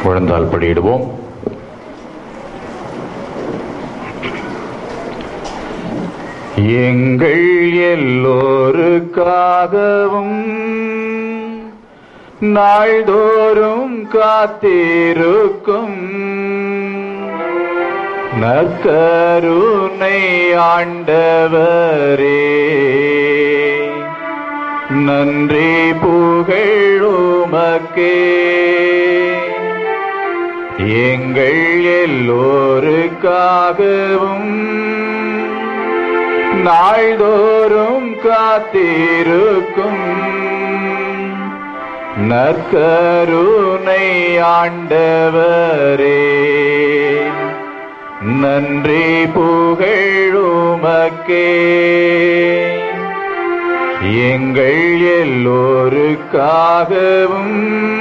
முழந்தால் படியிடுவோம் எங்கள் எல்லோருக்காகவும் நாள்தோறும் காத்திருக்கும் நற்கருணை ஆண்டவரே நன்றி புகழுமக்கே எங்கள் எல்லோருக்காகவும் நாள்தோறும் காத்திருக்கும் நற்கருணை ஆண்டவரே நன்றி புகழுமக்கே எங்கள் எல்லோருக்காகவும்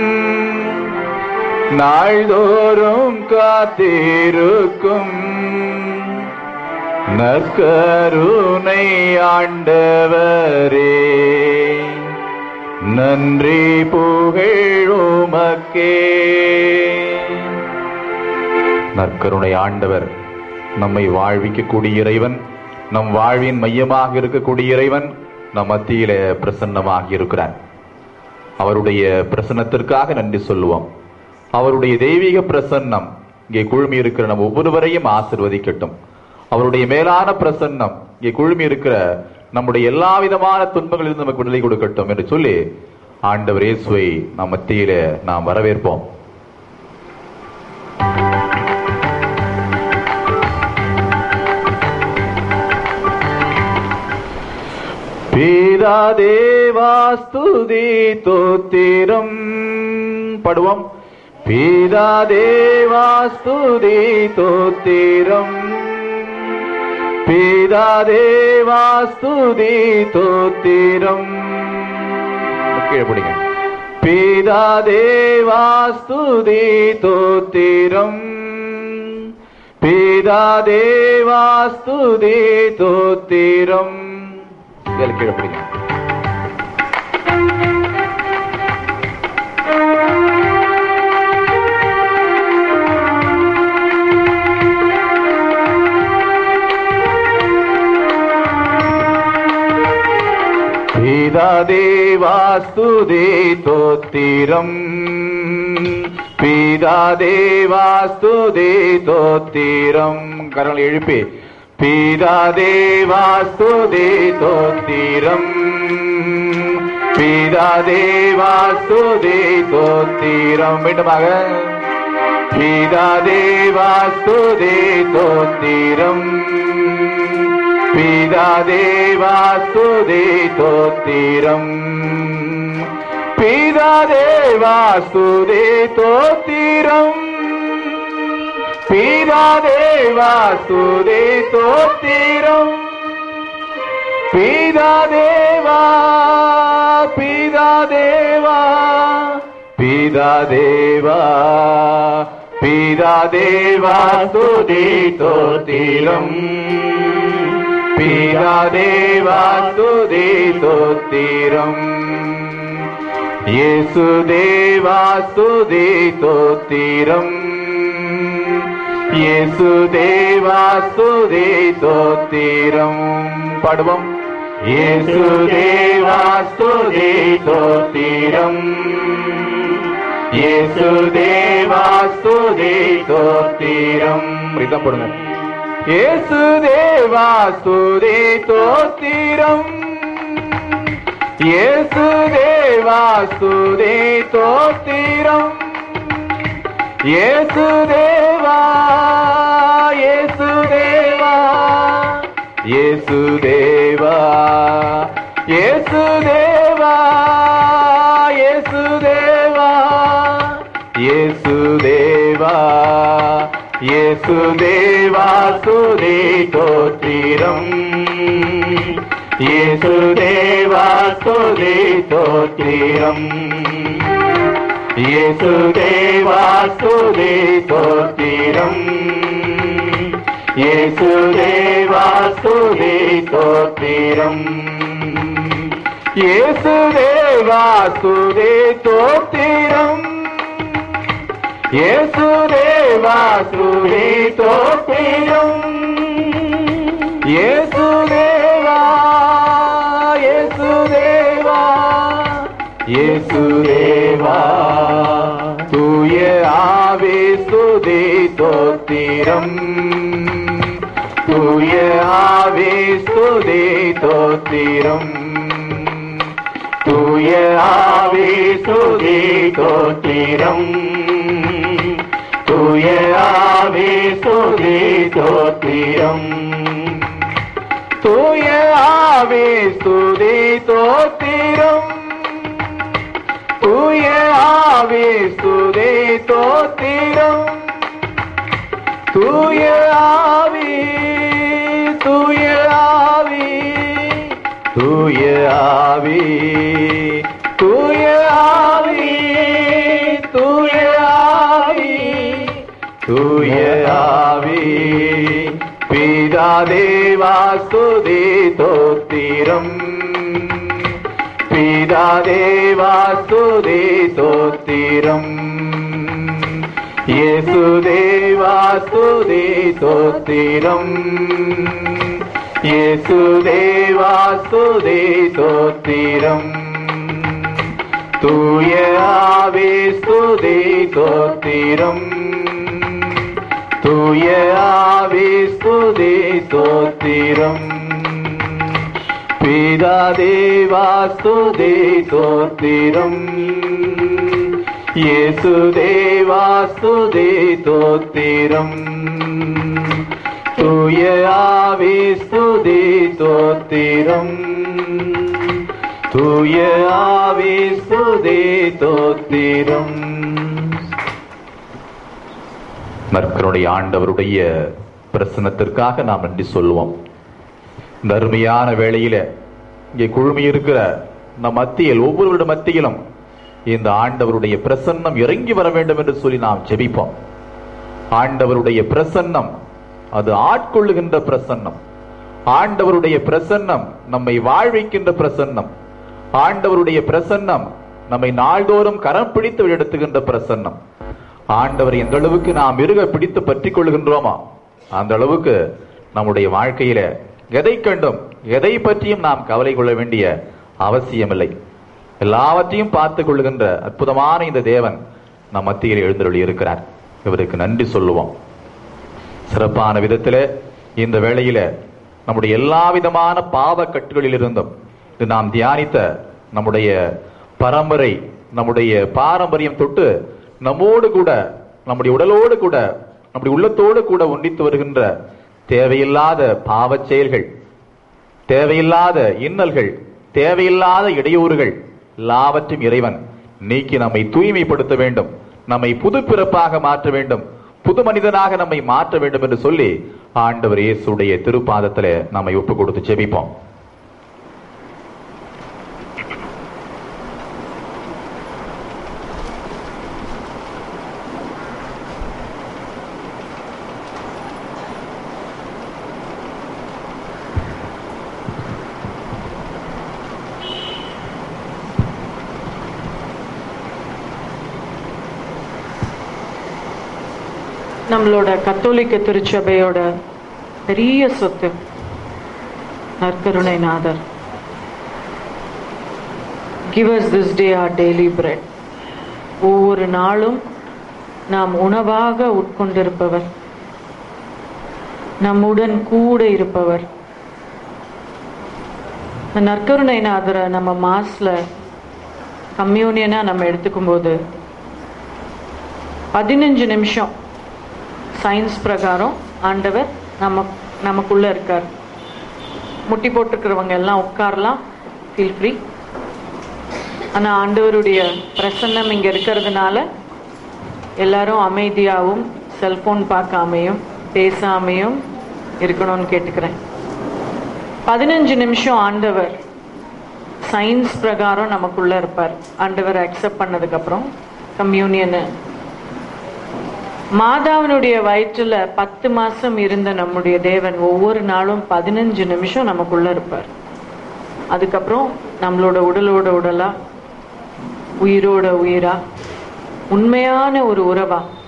நாள்தோறும் காத்திருக்கும் நற்கருணை ஆண்டவரே நன்றி புகழுமக்கே நற்கருணை ஆண்டவர் நம்மை வாழ்விக்கக்கூடிய இறைவன் நம் வாழ்வின் மையமாக இருக்கக்கூடிய இறைவன் நம் மத்தியில பிரசன்னமாக இருக்கிறார் அவருடைய பிரசன்னத்திற்காக நன்றி சொல்லுவோம் அவருடைய தெய்வீக பிரசன்னம் இங்கே குழுமி இருக்கிற நம் ஒவ்வொருவரையும் ஆசிர்வதிக்கட்டும் அவருடைய மேலான பிரசன்னம் இங்கே குழுமி இருக்கிற நம்முடைய எல்லா விதமான துன்பங்களிலிருந்து நமக்கு விடுதலை கொடுக்கட்டும் என்று சொல்லி ஆண்டவர் இயேசுவை நம் மத்தியில நாம் வரவேற்போம் பீதா தேவாஸ்துதி தோத்திரம் படுவோம் பீதா தேவாஸ்துதி தோத்திரம் பீதா தேவாஸ்துதி தோத்திரம் கீழே பிடிங்க பீதா தேவாஸ்துதி தோத்திரம் பீதா தேவாஸ்துதி தோத்திரம் கீழே கீழே பிடிங்க பீதா தேவாஸ்துதி தோத்திரம் பீதா தேவாஸ்துதி தோத்திரம் கரங்களை எழுப்பி பீதா தேவாஸ்துதி தோத்திரம் பீதா தேவாஸ்துதி தோத்திரம் மீண்டுமாக பீதா தேவாஸ்துதி தோத்திரம் பீதா தேவாஸ்துதி தோத்திரம் பீதா தேவாஸ்துதி தோத்திரம் பீதா தேவாஸ்துதி தோத்திரம் பீதா தேவா பீதா தேவா பீதா தேவா பீதா தேவா ஸ்துதி தோத்திரம் பீதா தேவா ஸ்துதி தோத்திரம் இயேசு தேவா ஸ்துதி தோத்திரம் இயேசு தேவா ஸ்துதி தோத்திரம் பாடுவோம் இயேசு தேவா ஸ்துதி தோத்திரம் இயேசு தேவா ஸ்துதி தோத்திரம் இதான் போடுங்க இயேசு தேவா ஸ்துதி தோத்திரம் இயேசு தேவா ஸ்துதி தோத்திரம் இயேசு தேவா இயேசு தேவா இயேசு தேவா இயேசு தேவா இயேசு தேவா இயேசு தேவா இயேசு தேவா சுதி தோத்திரம் இயேசு தேவா சுதி தோத்திரம் இயேசு தேவா ஸ்துதி தோத்திரம் இயேசு தேவா ஸ்துதி தோத்திரம் இயேசு தேவா ஸ்துதி தோத்திரம் യേസുദേവാ സ്തുതി തോത്തിരും യേസുദേവാ യേസുദേവാ യേസുദേവാ തൂയ ആവേ സ്തുതി തോത്തിരം தூய ஆவே ஸ்துதி தோத்திரம் தூய ஆவே ஸ்துதி தோத்திரம் தூய ஆவே ஸ்துதி தோத்திரம் தூய ஆவே ஸ்துதி தோத்திரம் தூய ஆவே ஸ்துதி தோத்திரம் தூய ஆவி தூய ஆவி தூய ஆவி தூய ஆவி தூய ஆவி தூய ஆவி பிதா தேவா ஸ்துதி தோத்திரம் பிதா தேவா ஸ்துதி தோத்திரம் യേസുദേവാ സ്തുതി തോത്തിരം യേസുദേവാ സ്തുതി തോത്തിരം തൂയ ആവേ സ്തുതി തോത്തിരം തൂയ ആവേ സ്തുതി തോത്തിരം പിതാദേവാ സ്തുതി തോത്തിരം യേസുദേവാ സ്തുതി തോത്തിരം തൂയ ആവി സ്തുതി തോത്തിരം തൂയ ആവി സ്തുതി തോത്തിരം நற்கருடைய ஆண்டவருடைய பிரசனத்திற்காக நாம் நன்றி சொல்லுவோம் இந்த அருமையான வேளையில இங்கே குழுமி இருக்கிற நம் மத்தியில் ஒவ்வொருவருடைய மத்தியிலும் இந்த ஆண்டவருடைய பிரசன்னம் இறங்கி வர வேண்டும் என்று சொல்லி நாம் ஜெபிப்போம் ஆண்டவருடைய பிரசன்னம் அது ஆட்கொள்ளுகின்ற பிரசன்னம் ஆண்டவருடைய பிரசன்னம் நம்மை வாழ்விக்கின்ற பிரசன்னம் ஆண்டவருடைய பிரசன்னம் நம்மை நாள்தோறும் கரம் பிடித்து எடுத்துகின்ற பிரசன்னம் ஆண்டவர் எந்த அளவுக்கு நாம் இருக பிடித்து பற்றி கொள்கின்றோமோ அந்த அளவுக்கு நம்முடைய வாழ்க்கையில எதை கண்டும் எதை பற்றியும் நாம் கவலை கொள்ள வேண்டிய அவசியமில்லை எல்லாவற்றையும் பார்த்துக் கொள்கின்ற அற்புதமான இந்த தேவன் நம் மத்தியில் எழுந்தருளி இருக்கிறார் இவருக்கு நன்றி சொல்லுவோம் சிறப்பான விதத்திலே இந்த வேளையில நம்முடைய எல்லா விதமான பாவ கட்டுகளில் இருந்தும் இது நாம் தியானித்த நம்முடைய பரம்பரை நம்முடைய பாரம்பரியம் தொட்டு நம்மோடு கூட நம்முடைய உடலோடு கூட நம்முடைய உள்ளத்தோடு கூட ஒன்றித்து வருகின்ற தேவையில்லாத பாவச் செயல்கள் தேவையில்லாத இன்னல்கள் தேவையில்லாத இடையூறுகள் எல்லாவற்றையும் இறைவன் நீக்கி நம்மை தூய்மைப்படுத்த வேண்டும் நம்மை புது பிறப்பாக மாற்ற வேண்டும் புது மனிதனாக நம்மை மாற்ற வேண்டும் என்று சொல்லி ஆண்டவர் இயேசுடைய திருப்பாதத்திலே நம்மை ஒப்பு கொடுத்து ஜெபிப்போம் நம்மளோட கத்தோலிக்க திருச்சபையோட பெரிய சொத்து நற்கருணை நாதர் give us this day our daily bread ஒவ்வொரு நாளும் நாம் உணவாக உட்கொண்டிருப்பவர் நம்முடன் கூட இருப்பவர் இந்த நற்கருணை நாதரை நம்ம மாஸ்ல கம்யூனியனா நம்ம எடுத்துக்கும் போது பதினஞ்சு நிமிஷம் சயின்ஸ் பிரகாரம் ஆண்டவர் நம்ம நமக்குள்ள இருக்கார் முட்டி போட்டிருக்கிறவங்க எல்லாம் உட்காரலாம் ஃபீல் ஃப்ரீ ஆனா ஆண்டவருடைய பிரசன்னம் இங்க இருக்கிறதுனால எல்லாரும் அமைதியாகவும் செல்போன் பார்க்காமையும் பேசாமையும் இருக்கணும்னு கேட்டுக்கிறேன் பதினஞ்சு நிமிஷம் ஆண்டவர் சயின்ஸ் பிரகாரம் நமக்குள்ள இருப்பார் ஆண்டவர் அக்செப்ட் பண்ணதுக்கு அப்புறம் கம்யூனியனு மாதாவினுடைய வயிற்றுல பத்து மாசம் இருந்த நம்முடைய தேவன் ஒவ்வொரு நாளும் பதினஞ்சு நிமிஷம் நமக்குள்ள இருப்பார் அதுக்கப்புறம் நம்மளோட உடலோட உடலா உயிரோட உயிரா உண்மையான ஒரு உறவா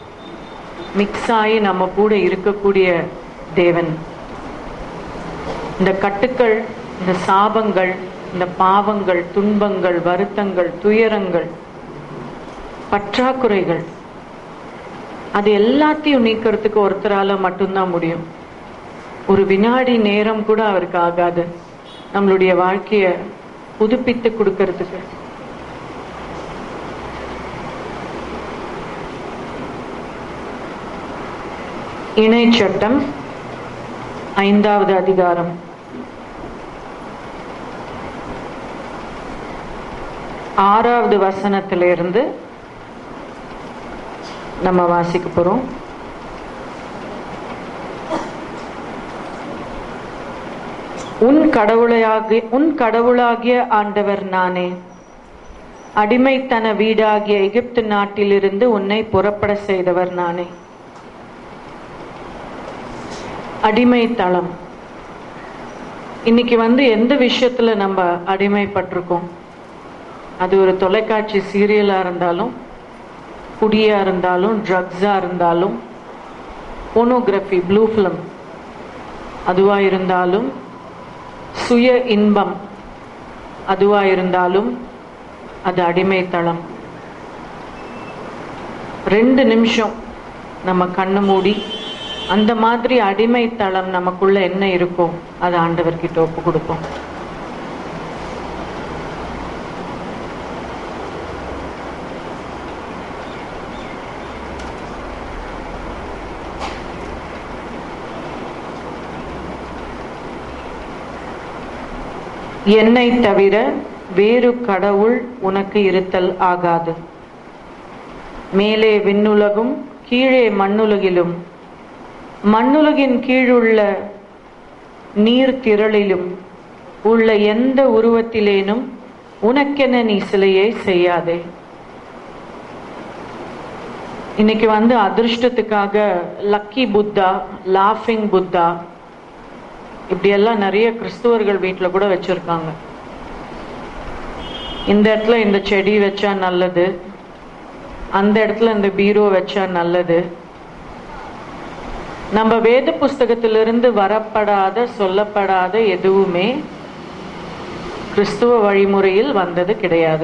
மிக்ஸ் ஆகி நம்ம கூட இருக்கக்கூடிய தேவன் இந்த கட்டுக்கள் இந்த சாபங்கள் இந்த பாவங்கள் துன்பங்கள் வருத்தங்கள் துயரங்கள் பற்றாக்குறைகள் அது எல்லாத்தையும் நீக்கிறதுக்கு ஒருத்தரால மட்டும்தான் முடியும் ஒரு வினாடி நேரம் கூட அவருக்கு ஆகாது நம்மளுடைய வாழ்க்கைய புதுப்பித்து கொடுக்கறதுக்கு இணை சட்டம் ஐந்தாவது அதிகாரம் ஆறாவது வசனத்திலிருந்து நம்ம வாசிக்க போறோம் உன் கடவுளையாகிய உன் கடவுளாகிய ஆண்டவர் நானே அடிமைத்தன வீடாகிய எகிப்து நாட்டிலிருந்து உன்னை புறப்பட செய்தவர் நானே அடிமைத்தளம் இன்னைக்கு வந்து எந்த விஷயத்துல நம்ம அடிமைப்பட்டிருக்கோம் அது ஒரு தொலைக்காட்சி சீரியலா இருந்தாலும் குடியா இருந்தாலும் ட்ரக்ஸா இருந்தாலும் போனோகிராஃபி ப்ளூ ஃபிலிம் அதுவா இருந்தாலும் சுய இன்பம் அதுவா இருந்தாலும் அது அடிமைத்தளம் ரெண்டு நிமிஷம் நம்ம கண்ணு மூடி அந்த மாதிரி அடிமைத்தளம் நமக்குள்ள என்ன இருக்கோ அது ஆண்டவர்கிட்ட ஒப்பு கொடுப்போம் என்னை தவிர வேறு கடவுள் உனக்கு இருத்தல் ஆகாது மேலே விண்ணுலகும் கீழே மண்ணுலகிலும் மண்ணுலகின் கீழுள்ள நீர் திரளிலும் உள்ள எந்த உருவத்திலேனும் உனக்கென நீ சிலையை செய்யாதே இன்னைக்கு வந்து அதிர்ஷ்டத்துக்காக லக்கி புத்தா லாஃபிங் புத்தா இப்படியெல்லாம் நிறைய கிறிஸ்துவர்கள் வீட்டில் கூட வச்சிருக்காங்க இந்த இடத்துல இந்த செடி வச்சா நல்லது அந்த இடத்துல இந்த பீரோ வச்சா நல்லது நம்ம வேத புஸ்தகத்திலிருந்து வரப்படாத சொல்லப்படாத எதுவுமே கிறிஸ்துவ வழிமுறையில் வந்தது கிடையாது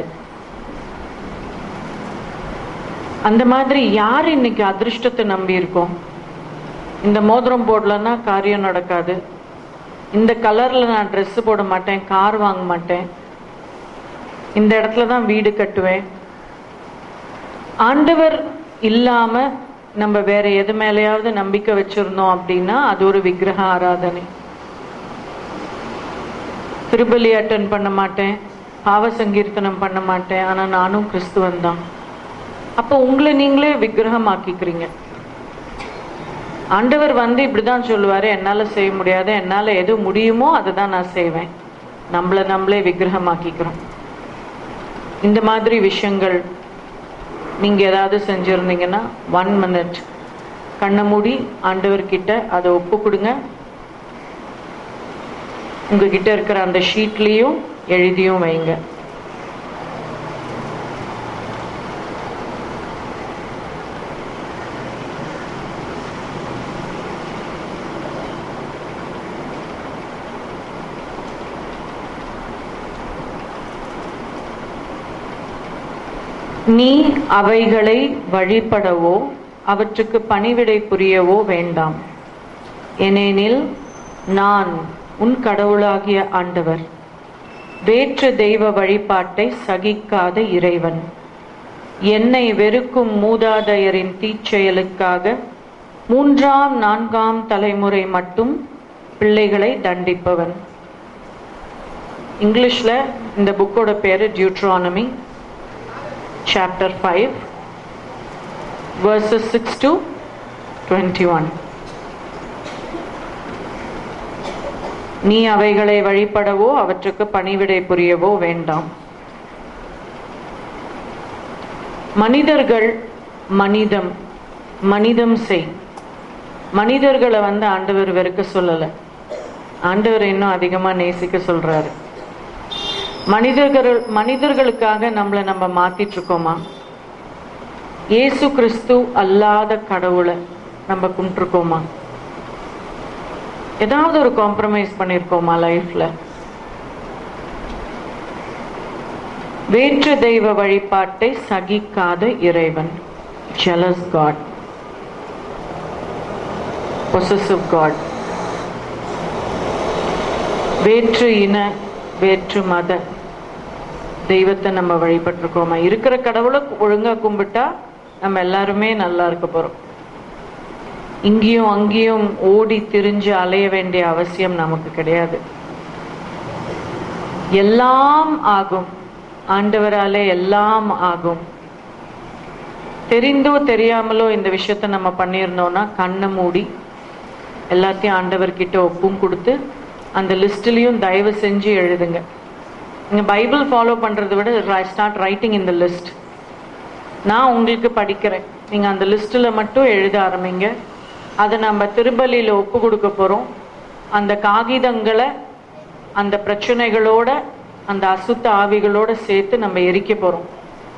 அந்த மாதிரி யார் இன்னைக்கு அதிர்ஷ்டத்தை நம்பி இருக்கோம் இந்த மோதிரம் போடலன்னா காரியம் நடக்காது இந்த கலர்ல நான் Dress போட மாட்டேன் கார் வாங்க மாட்டேன் இந்த இடத்துல தான் வீடு கட்டுவேன் ஆண்டவர் இல்லாம நம்ம வேற எது மேலேயாவது நம்பிக்கை வச்சிருந்தோம் அப்படின்னா அது ஒரு விக்கிரக ஆராதனை திருபலி அட்டன் பண்ண மாட்டேன் பாவ சங்கீர்த்தனம் பண்ண மாட்டேன் ஆனா நானும் கிறிஸ்துவன் தான் அப்போ உங்களை நீங்களே விக்கிரகம் ஆக்கிக்கிறீங்க ஆண்டவர் வந்து இப்படிதான் சொல்லுவாரு என்னால செய்ய முடியாது என்னால எது முடியுமோ அதை தான் நான் செய்வேன் நம்மள நம்மளே விக்கிரகமாக்கிக்கிறோம் இந்த மாதிரி விஷயங்கள் நீங்க ஏதாவது செஞ்சிருந்தீங்கன்னா ஒன் மினிட் கண்ணை மூடி ஆண்டவர்கிட்ட அதை ஒப்பு கொடுங்க உங்ககிட்ட இருக்கிற அந்த ஷீட்லயும் எழுதியும் வைங்க நீ அவைகளை வழிபடவோ அவற்றுக்கு பணிவிடை புரியவோ வேண்டாம் ஏனெனில் நான் உன் கடவுளாகிய ஆண்டவர் வேற்று தெய்வ வழிபாட்டை சகிக்காத இறைவன் என்னை வெறுக்கும் மூதாதையரின் தீச்செயலுக்காக மூன்றாம் நான்காம் தலைமுறை மட்டும் பிள்ளைகளை தண்டிப்பவன் இங்கிலீஷ்ல இந்த புக்கோட பேரு டியூட்ரானமி chapter 5 verses 6 to 21 நீ அவைகளை வழிபடவோ அவற்றுக்கு பணிவிடை புரியவோ வேண்டாம் மனிதர்கள் மனிதம் மனிதம் செய் மனிதர்களை வந்து ஆண்டவர் வெறுக்க சொல்லல ஆண்டவர் இன்னும் அதிகமா நேசிக்க சொல்றாரு மனிதர்கள் மனிதர்களுக்காக நம்மளை நம்ம மாத்திட்டு இருக்கோமா இயேசு கிறிஸ்து அல்லாத கடவுளை நம்ம கும்பிட்டுருக்கோமா ஏதாவது ஒரு காம்ப்ரமைஸ் பண்ணியிருக்கோமா லைஃப்ல வேற்று தெய்வ வழிபாட்டை சகிக்காத இறைவன் jealous God possessive God வேற்று இன வேற்று மத தெய்வத்தை நம்ம வழிபட்டிருக்கோமா இருக்கிற கடவுளை ஒழுங்கா கும்பிட்டா நம்ம எல்லாருமே நல்லா இருக்க போறோம் இங்கேயும் அங்கேயும் ஓடி திரிஞ்சு அலைய வேண்டிய அவசியம் நமக்கு கிடையாது எல்லாம் ஆகும் ஆண்டவராலே எல்லாம் ஆகும் தெரிந்தோ தெரியாமலோ இந்த விஷயத்த நம்ம பண்ணியிருந்தோம்னா கண்ணை மூடி எல்லாத்தையும் ஆண்டவர்கிட்ட ஒப்பும் கொடுத்து அந்த லிஸ்ட்லயும் தயவு செஞ்சு எழுதுங்க நீங்க பைபிள் ஃபாலோ பண்றதை விட ஸ்டார்ட் ரைட்டிங் இந்த லிஸ்ட் நான் உங்களுக்கு படிக்கிறேன் நீங்க அந்த லிஸ்ட்ல மட்டும் எழுத ஆரம்பிங்க அதை நம்ம திருப்பலியில ஒப்பு கொடுக்க போறோம் அந்த காகிதங்களை அந்த பிரச்சனைகளோட அந்த அசுத்த ஆவிகளோட சேர்த்து நம்ம எரிக்க போறோம்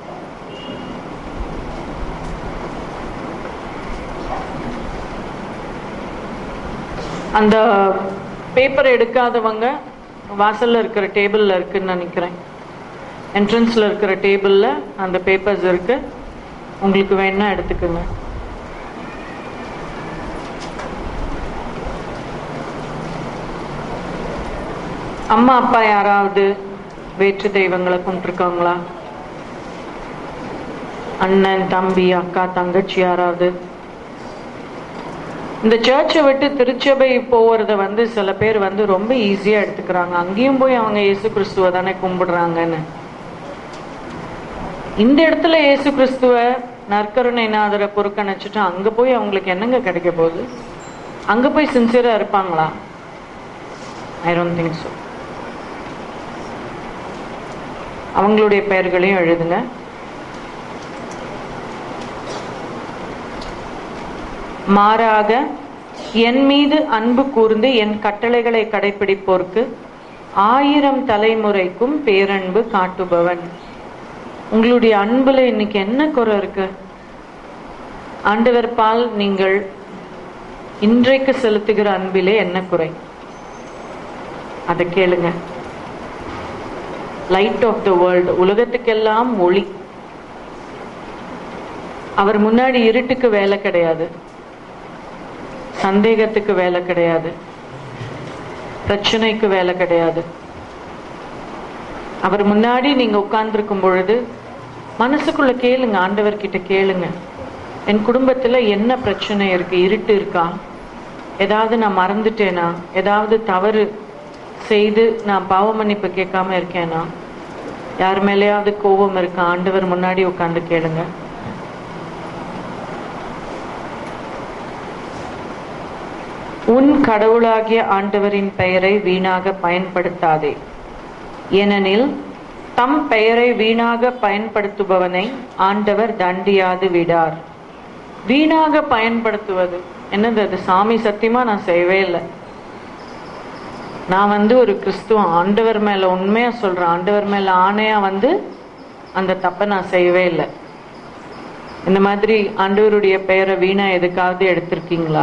அந்த பேப்பர் எடுக்காதவங்க வாசல்ல இருக்கிற டேபிள்ல இருக்குன்னு நினைக்கிறேன் என்ட்ரன்ஸ்ல இருக்கிற டேபிள்ல அந்த பேப்பர்ஸ் இருக்கு உங்களுக்கு வேணா எடுத்துக்கோங்க அம்மா அப்பா யாராவது வேற்று தெய்வங்களை கும்பிட்டுருக்காங்களா அண்ணன் தம்பி அக்கா தங்கச்சி யாராவது இந்த சர்ச்சை விட்டு திருச்சபை போறத வந்து சில பேர் வந்து ரொம்ப ஈஸியா எடுத்துக்கிறாங்க அங்கேயும் போய் அவங்க இயேசு கிறிஸ்துவ தானே கும்பிடுறாங்கன்னு இந்த இடத்துல இயேசு கிறிஸ்துவ நற்கருணைநாதரை புறக்கணிச்சுட்டு அங்க போய் அவங்களுக்கு என்னங்க கிடைக்க போகுது அங்க போய் சின்சியரா இருப்பாங்களா ஐ டோன்ட் திங்க் ஸோ அவங்களுடைய பெயர்களையும் எழுதுங்க மாறாக என் மீது அன்பு கூர்ந்து என் கட்டளைகளை கடைபிடிப்போர்க்கு ஆயிரம் தலைமுறைக்கும் பேரன்பு காட்டுபவன் உங்களுடைய அன்புல இன்னைக்கு என்ன குறை இருக்கு ஆண்டவர் பால் நீங்கள் இன்றைக்கு செலுத்துகிற அன்பிலே என்ன குறை அதை கேளுங்க லைட் ஆஃப் த வேர்ல்டு உலகத்துக்கெல்லாம் ஒளி அவர் முன்னாடி இருட்டுக்கு வேலை கிடையாது சந்தேகத்துக்கு வேலை கிடையாது பிரச்சனைக்கு வேலை கிடையாது அவர் முன்னாடி நீங்க உட்கார்ந்துருக்கும் பொழுது மனசுக்குள்ள கேளுங்க ஆண்டவர்கிட்ட கேளுங்க என் குடும்பத்துல என்ன பிரச்சனை இருக்கு இருட்டு இருக்கா ஏதாவது நான் மறந்துட்டேனா ஏதாவது தவறு செய்து நான் பாவ மன்னிப்பு கேட்காம இருக்கேனா யார் மேலேயாவது கோபம் இருக்கா ஆண்டவர் முன்னாடி உட்கார்ந்து கேளுங்க உன் கடவுளாகிய ஆண்டவரின் பெயரை வீணாக பயன்படுத்தாதே ஏனெனில் தம் பெயரை வீணாக பயன்படுத்துபவனை ஆண்டவர் தண்டியாது விடார் வீணாக பயன்படுத்துவது என்னது அது சாமி சத்தியமா நான் செய்யவே இல்லை நான் வந்து ஒரு கிறிஸ்துவ ஆண்டவர் மேல உண்மையா சொல்றேன் ஆண்டவர் மேல ஆணையா வந்து அந்த தப்பை நான் செய்யவே இல்லை இந்த மாதிரி ஆண்டவருடைய பெயரை வீணா எதுக்காவது எடுத்திருக்கீங்களா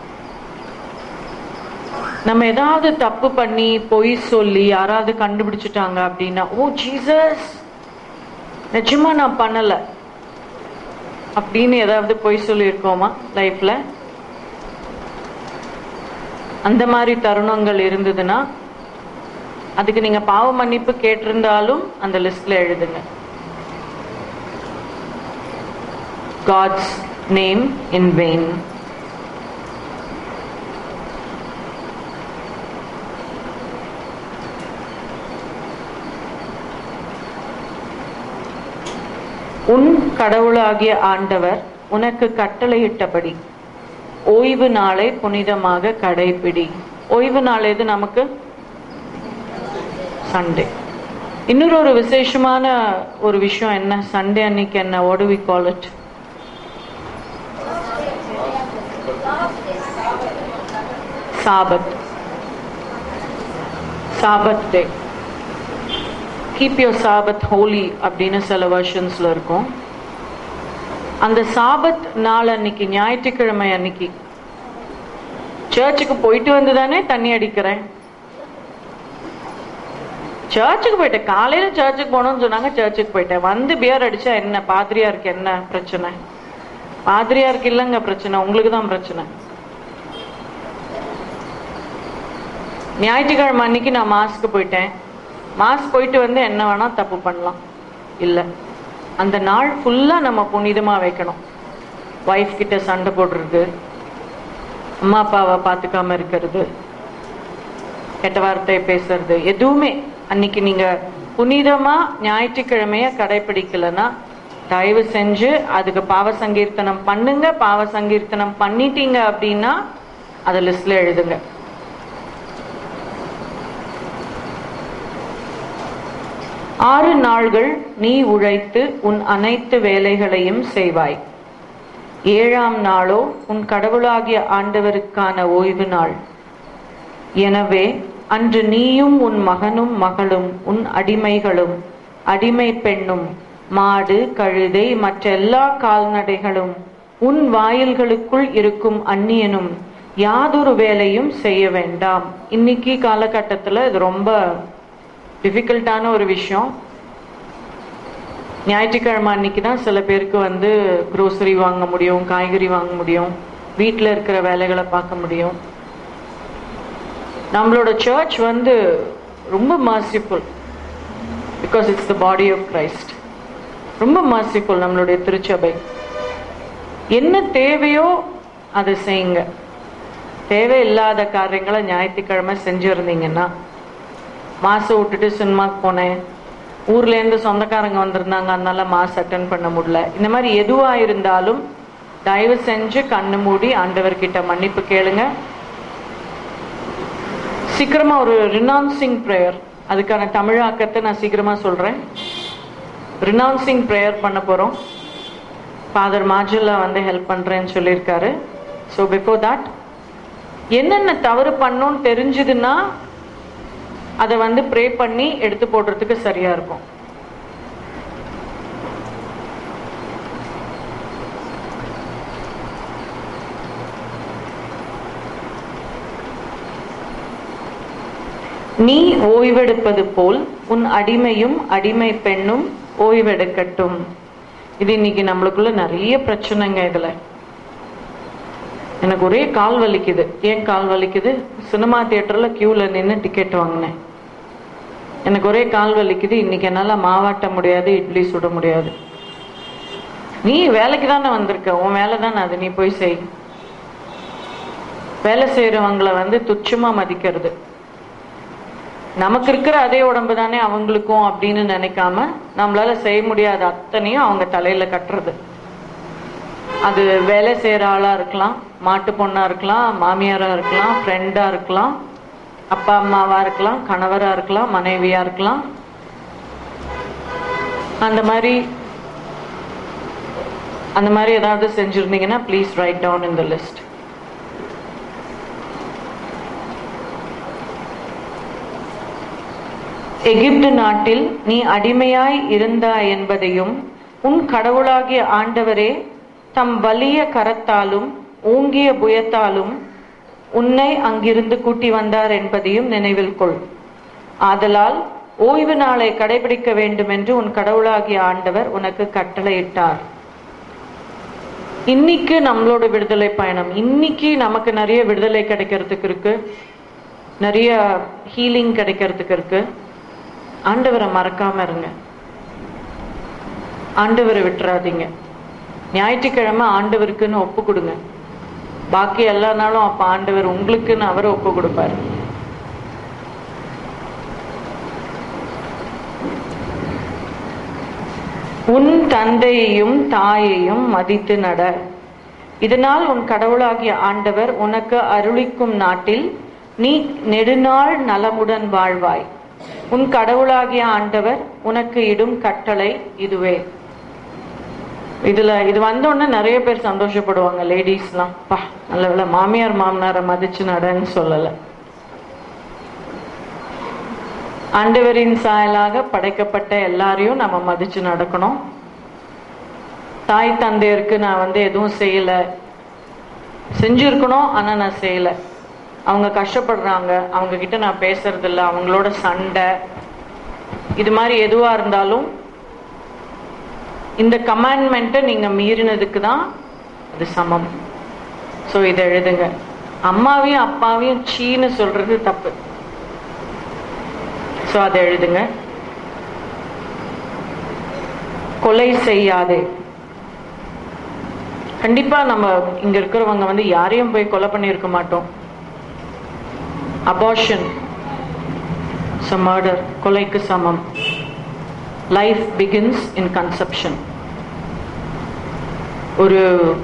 நம்ம ஏதாவது தப்பு பண்ணி பொய் சொல்லி யாராவது கண்டுபிடிச்சிட்டாங்க அப்படின்னா ஓ ஜீசஸ் நிஜமா நான் பண்ணல அப்படின்னு ஏதாவது பொய் சொல்லியிருக்கோமா லைஃப்ல அந்த மாதிரி தருணங்கள் இருந்ததுன்னா அதுக்கு நீங்க பாவ மன்னிப்பு கேட்டிருந்தாலும் அந்த லிஸ்ட்ல எழுதுங்க காட்ஸ் நேம் இன் வெயின் உன் கடவுளாகிய ஆண்டவர் உனக்கு கட்டளையிட்டபடி ஓய்வு நாளை புனிதமாக கடைபிடி ஓய்வு நாள் எது நமக்கு சண்டே இன்னொரு ஒரு விசேஷமான ஒரு விஷயம் என்ன சண்டே அன்னைக்கு என்ன what do we call it Sabbath Sabbath day keep your Sabbath holy அப்படின்னு சில வெர்ஷன்ஸ்ல இருக்கும் அந்த சாபத் நாள் அன்னைக்கு ஞாயிற்றுக்கிழமை அன்னைக்கு சர்ச்சுக்கு போயிட்டு வந்து தானே தண்ணி அடிக்கிறேன் சர்ச்சுக்கு போயிட்டேன் காலையில சர்ச்சுக்கு போகணும்னு சொன்னாங்க சர்ச்சுக்கு போயிட்டேன் வந்து பியர் அடிச்சா என்ன பாதிரியாருக்கு என்ன பிரச்சனை பாதிரியாருக்கு இல்லைங்க பிரச்சனை உங்களுக்கு தான் பிரச்சனை ஞாயிற்றுக்கிழமை அன்னைக்கு நான் மாஸ்க்கு போயிட்டேன் மாஸ்க் போயிட்டு வந்து என்ன வேணா தப்பு பண்ணலாம் இல்லை அந்த நாள் ஃபுல்லா நம்ம புனிதமா வைக்கணும் ஒய்ஃப் கிட்ட சண்டை போடுறது அம்மா அப்பாவை பார்த்துக்காம இருக்கிறது கெட்ட வார்த்தை பேசுறது எதுவுமே அன்னைக்கு நீங்க புனிதமா ஞாயிற்றுக்கிழமைய கடைபிடிக்கலன்னா தயவு செஞ்சு அதுக்கு பாவ சங்கீர்த்தனம் பண்ணுங்க பாவ சங்கீர்த்தனம் பண்ணிட்டீங்க அப்படின்னா அதை லிஸ்ட்ல எழுதுங்க ஆறு நாள்கள் நீ உழைத்து உன் அனைத்து வேலைகளையும் செய்வாய் ஏழாம் நாளோ உன் கடவுளாகிய ஆண்டவருக்கான ஓய்வு நாள் எனவே அன்று நீயும் உன் மகனும் மகளும் உன் அடிமைகளும் அடிமை பெண்ணும் மாடு கழுதை மற்ற எல்லா கால்நடைகளும் உன் வாயில்களுக்குள் இருக்கும் அந்நியனும் யாதொரு வேலையும் செய்ய வேண்டாம் இன்னைக்கு காலகட்டத்துல இது ரொம்ப டிஃபிகல்ட்டான ஒரு விஷயம் ஞாயிற்றுக்கிழமை அன்னைக்கு தான் சில பேருக்கு வந்து க்ரோசரி வாங்க முடியும் காய்கறி வாங்க முடியும் வீட்டில் இருக்கிற வேலைகளை பார்க்க முடியும் நம்மளோட சர்ச் வந்து ரொம்ப merciful because it's the body of Christ ரொம்ப மர்சிஃபுல் நம்மளுடைய திருச்சபை என்ன தேவையோ அதை செய்யுங்க தேவையில்லாத காரியங்களை ஞாயிற்றுக்கிழமை செஞ்சுருந்தீங்கன்னா மாசம் விட்டுட்டு சினிமாக்கு போனேன் ஊர்ல இருந்து சொந்தக்காரங்க வந்திருந்தாங்க அதனால மாஸ் அட்டன் பண்ண முடியல இந்த மாதிரி எதுவா இருந்தாலும் தயவு செஞ்சு கண்ணு மூடி ஆண்டவர்கிட்ட மன்னிப்பு கேளுங்க சீக்கிரமா ஒரு ரினவுன்சிங் ப்ரேயர் அதுக்கான தமிழாக்கத்தை நான் சீக்கிரமா சொல்றேன் ரினவுன்சிங் ப்ரேயர் பண்ண போறோம் ஃபாதர் மாஜுல்லா வந்து ஹெல்ப் பண்றேன்னு சொல்லியிருக்காரு ஸோ பிஃபோர் தட் என்னென்ன தவறு பண்ணோன்னு தெரிஞ்சதுன்னா அதை வந்து ப்ரே பண்ணி எடுத்து போடுறதுக்கு சரியா இருக்கும் நீ ஓய்வெடுப்பது போல் உன் அடிமையும் அடிமை பெண்ணும் ஓய்வெடுக்கட்டும் இது இன்னைக்கு நம்மளுக்குள்ள நிறைய பிரச்சனைங்க இதுல எனக்கு ஒரே கால் வலிக்குது ஏன் கால் வலிக்குது சினிமா தியேட்டர்ல கியூல நின்று டிக்கெட் வாங்கினேன் எனக்கு ஒரே கால் வலிக்குது இன்னைக்கு என்னால மாவாட்ட முடியாது இட்லி சுட முடியாது நீ வேலைக்கு தானே வந்திருக்க உன் வேலை தானே அது நீ போய் செய் வேலை செய்யறவங்களை வந்து துச்சமா மதிக்கிறது நமக்கு இருக்கிற அதே உடம்பு தானே அவங்களுக்கும் அப்படின்னு நினைக்காம நம்மளால செய்ய முடியாத அத்தனையும் அவங்க தலையில கட்டுறது அது வேலை செய்யற ஆளா இருக்கலாம் மாட்டு பொண்ணா இருக்கலாம் மாமியாரா இருக்கலாம் ஃப்ரெண்டா இருக்கலாம் அப்பா அம்மாவா இருக்கலாம் கணவரா இருக்கலாம் மனைவியா இருக்கலாம் அந்த மாதிரி அந்த மாதிரி ஏதாவது செஞ்சிருந்தீங்கன்னா please write down in the list எகிப்து நாட்டில் நீ அடிமையாய் இருந்தாய் என்பதையும் உன் கடவுளாகிய ஆண்டவரே தம் வலிய கரத்தாலும் ஓங்கிய புயத்தாலும் உன்னை அங்கிருந்து கூட்டி வந்தார் என்பதையும் நினைவில் கொள் ஆதலால் ஓய்வு நாளை கடைபிடிக்க வேண்டும் என்று உன் கடவுளாகிய ஆண்டவர் உனக்கு கட்டளையிட்டார் இன்னைக்கு நம்மளோட விடுதலை பயணம் இன்னைக்கு நமக்கு நிறைய விடுதலை கிடைக்கிறதுக்கு இருக்கு நிறைய ஹீலிங் கிடைக்கிறதுக்கு இருக்கு ஆண்டவரை மறக்காம இருங்க ஆண்டவரை விட்டுறாதீங்க ஞாயிற்றுக்கிழமை ஆண்டவருக்குன்னு ஒப்பு கொடுங்க பாக்கி எல்லா நாளும் அப்ப ஆண்டவர் உங்களுக்குன்னு அவரை ஒப்பு கொடுப்பாரு உன் தந்தையையும் தாயையும் மதித்து நட இதனால் உன் கடவுளாகிய ஆண்டவர் உனக்கு அருளிக்கும் நாட்டில் நீ நெடுநாள் நலமுடன் வாழ்வாய் உன் கடவுளாகிய ஆண்டவர் உனக்கு இடும் கட்டளை இதுவே இதுல இது வந்த உடனே நிறைய பேர் சந்தோஷப்படுவாங்க லேடிஸ்லாம் பா நல்ல வேளை மாமியார் மாமனாரை மதிச்சு நடன்னு சொல்லல ஆண்டவரின் சாயலாக படைக்கப்பட்ட எல்லாரையும் நம்ம மதிச்சு நடக்கணும் தாய் தந்தையருக்கு நான் வந்து எதுவும் செய்யல செஞ்சிருக்கணும் ஆனா நான் செய்யல அவங்க கஷ்டப்படுறாங்க அவங்க கிட்ட நான் பேசுறது இல்ல அவங்களோட சண்டை இது மாதிரி எதுவா இருந்தாலும் இந்த கமாண்ட்மெண்ட்டை நீங்க மீறினதுக்கு தான் அது சமம் ஸோ இதை எழுதுங்க அம்மாவையும் அப்பாவையும் சீன்னு சொல்றது தப்பு ஸோ அதை எழுதுங்க கொலை செய்யாதே கண்டிப்பா நம்ம இங்க இருக்கிறவங்க வந்து யாரையும் போய் கொலை பண்ணியிருக்க மாட்டோம் அபார்ஷன் மர்டர் கொலைக்கு சமம் லைஃப் பிகின்ஸ் இன் கன்செப்ஷன் ஒரு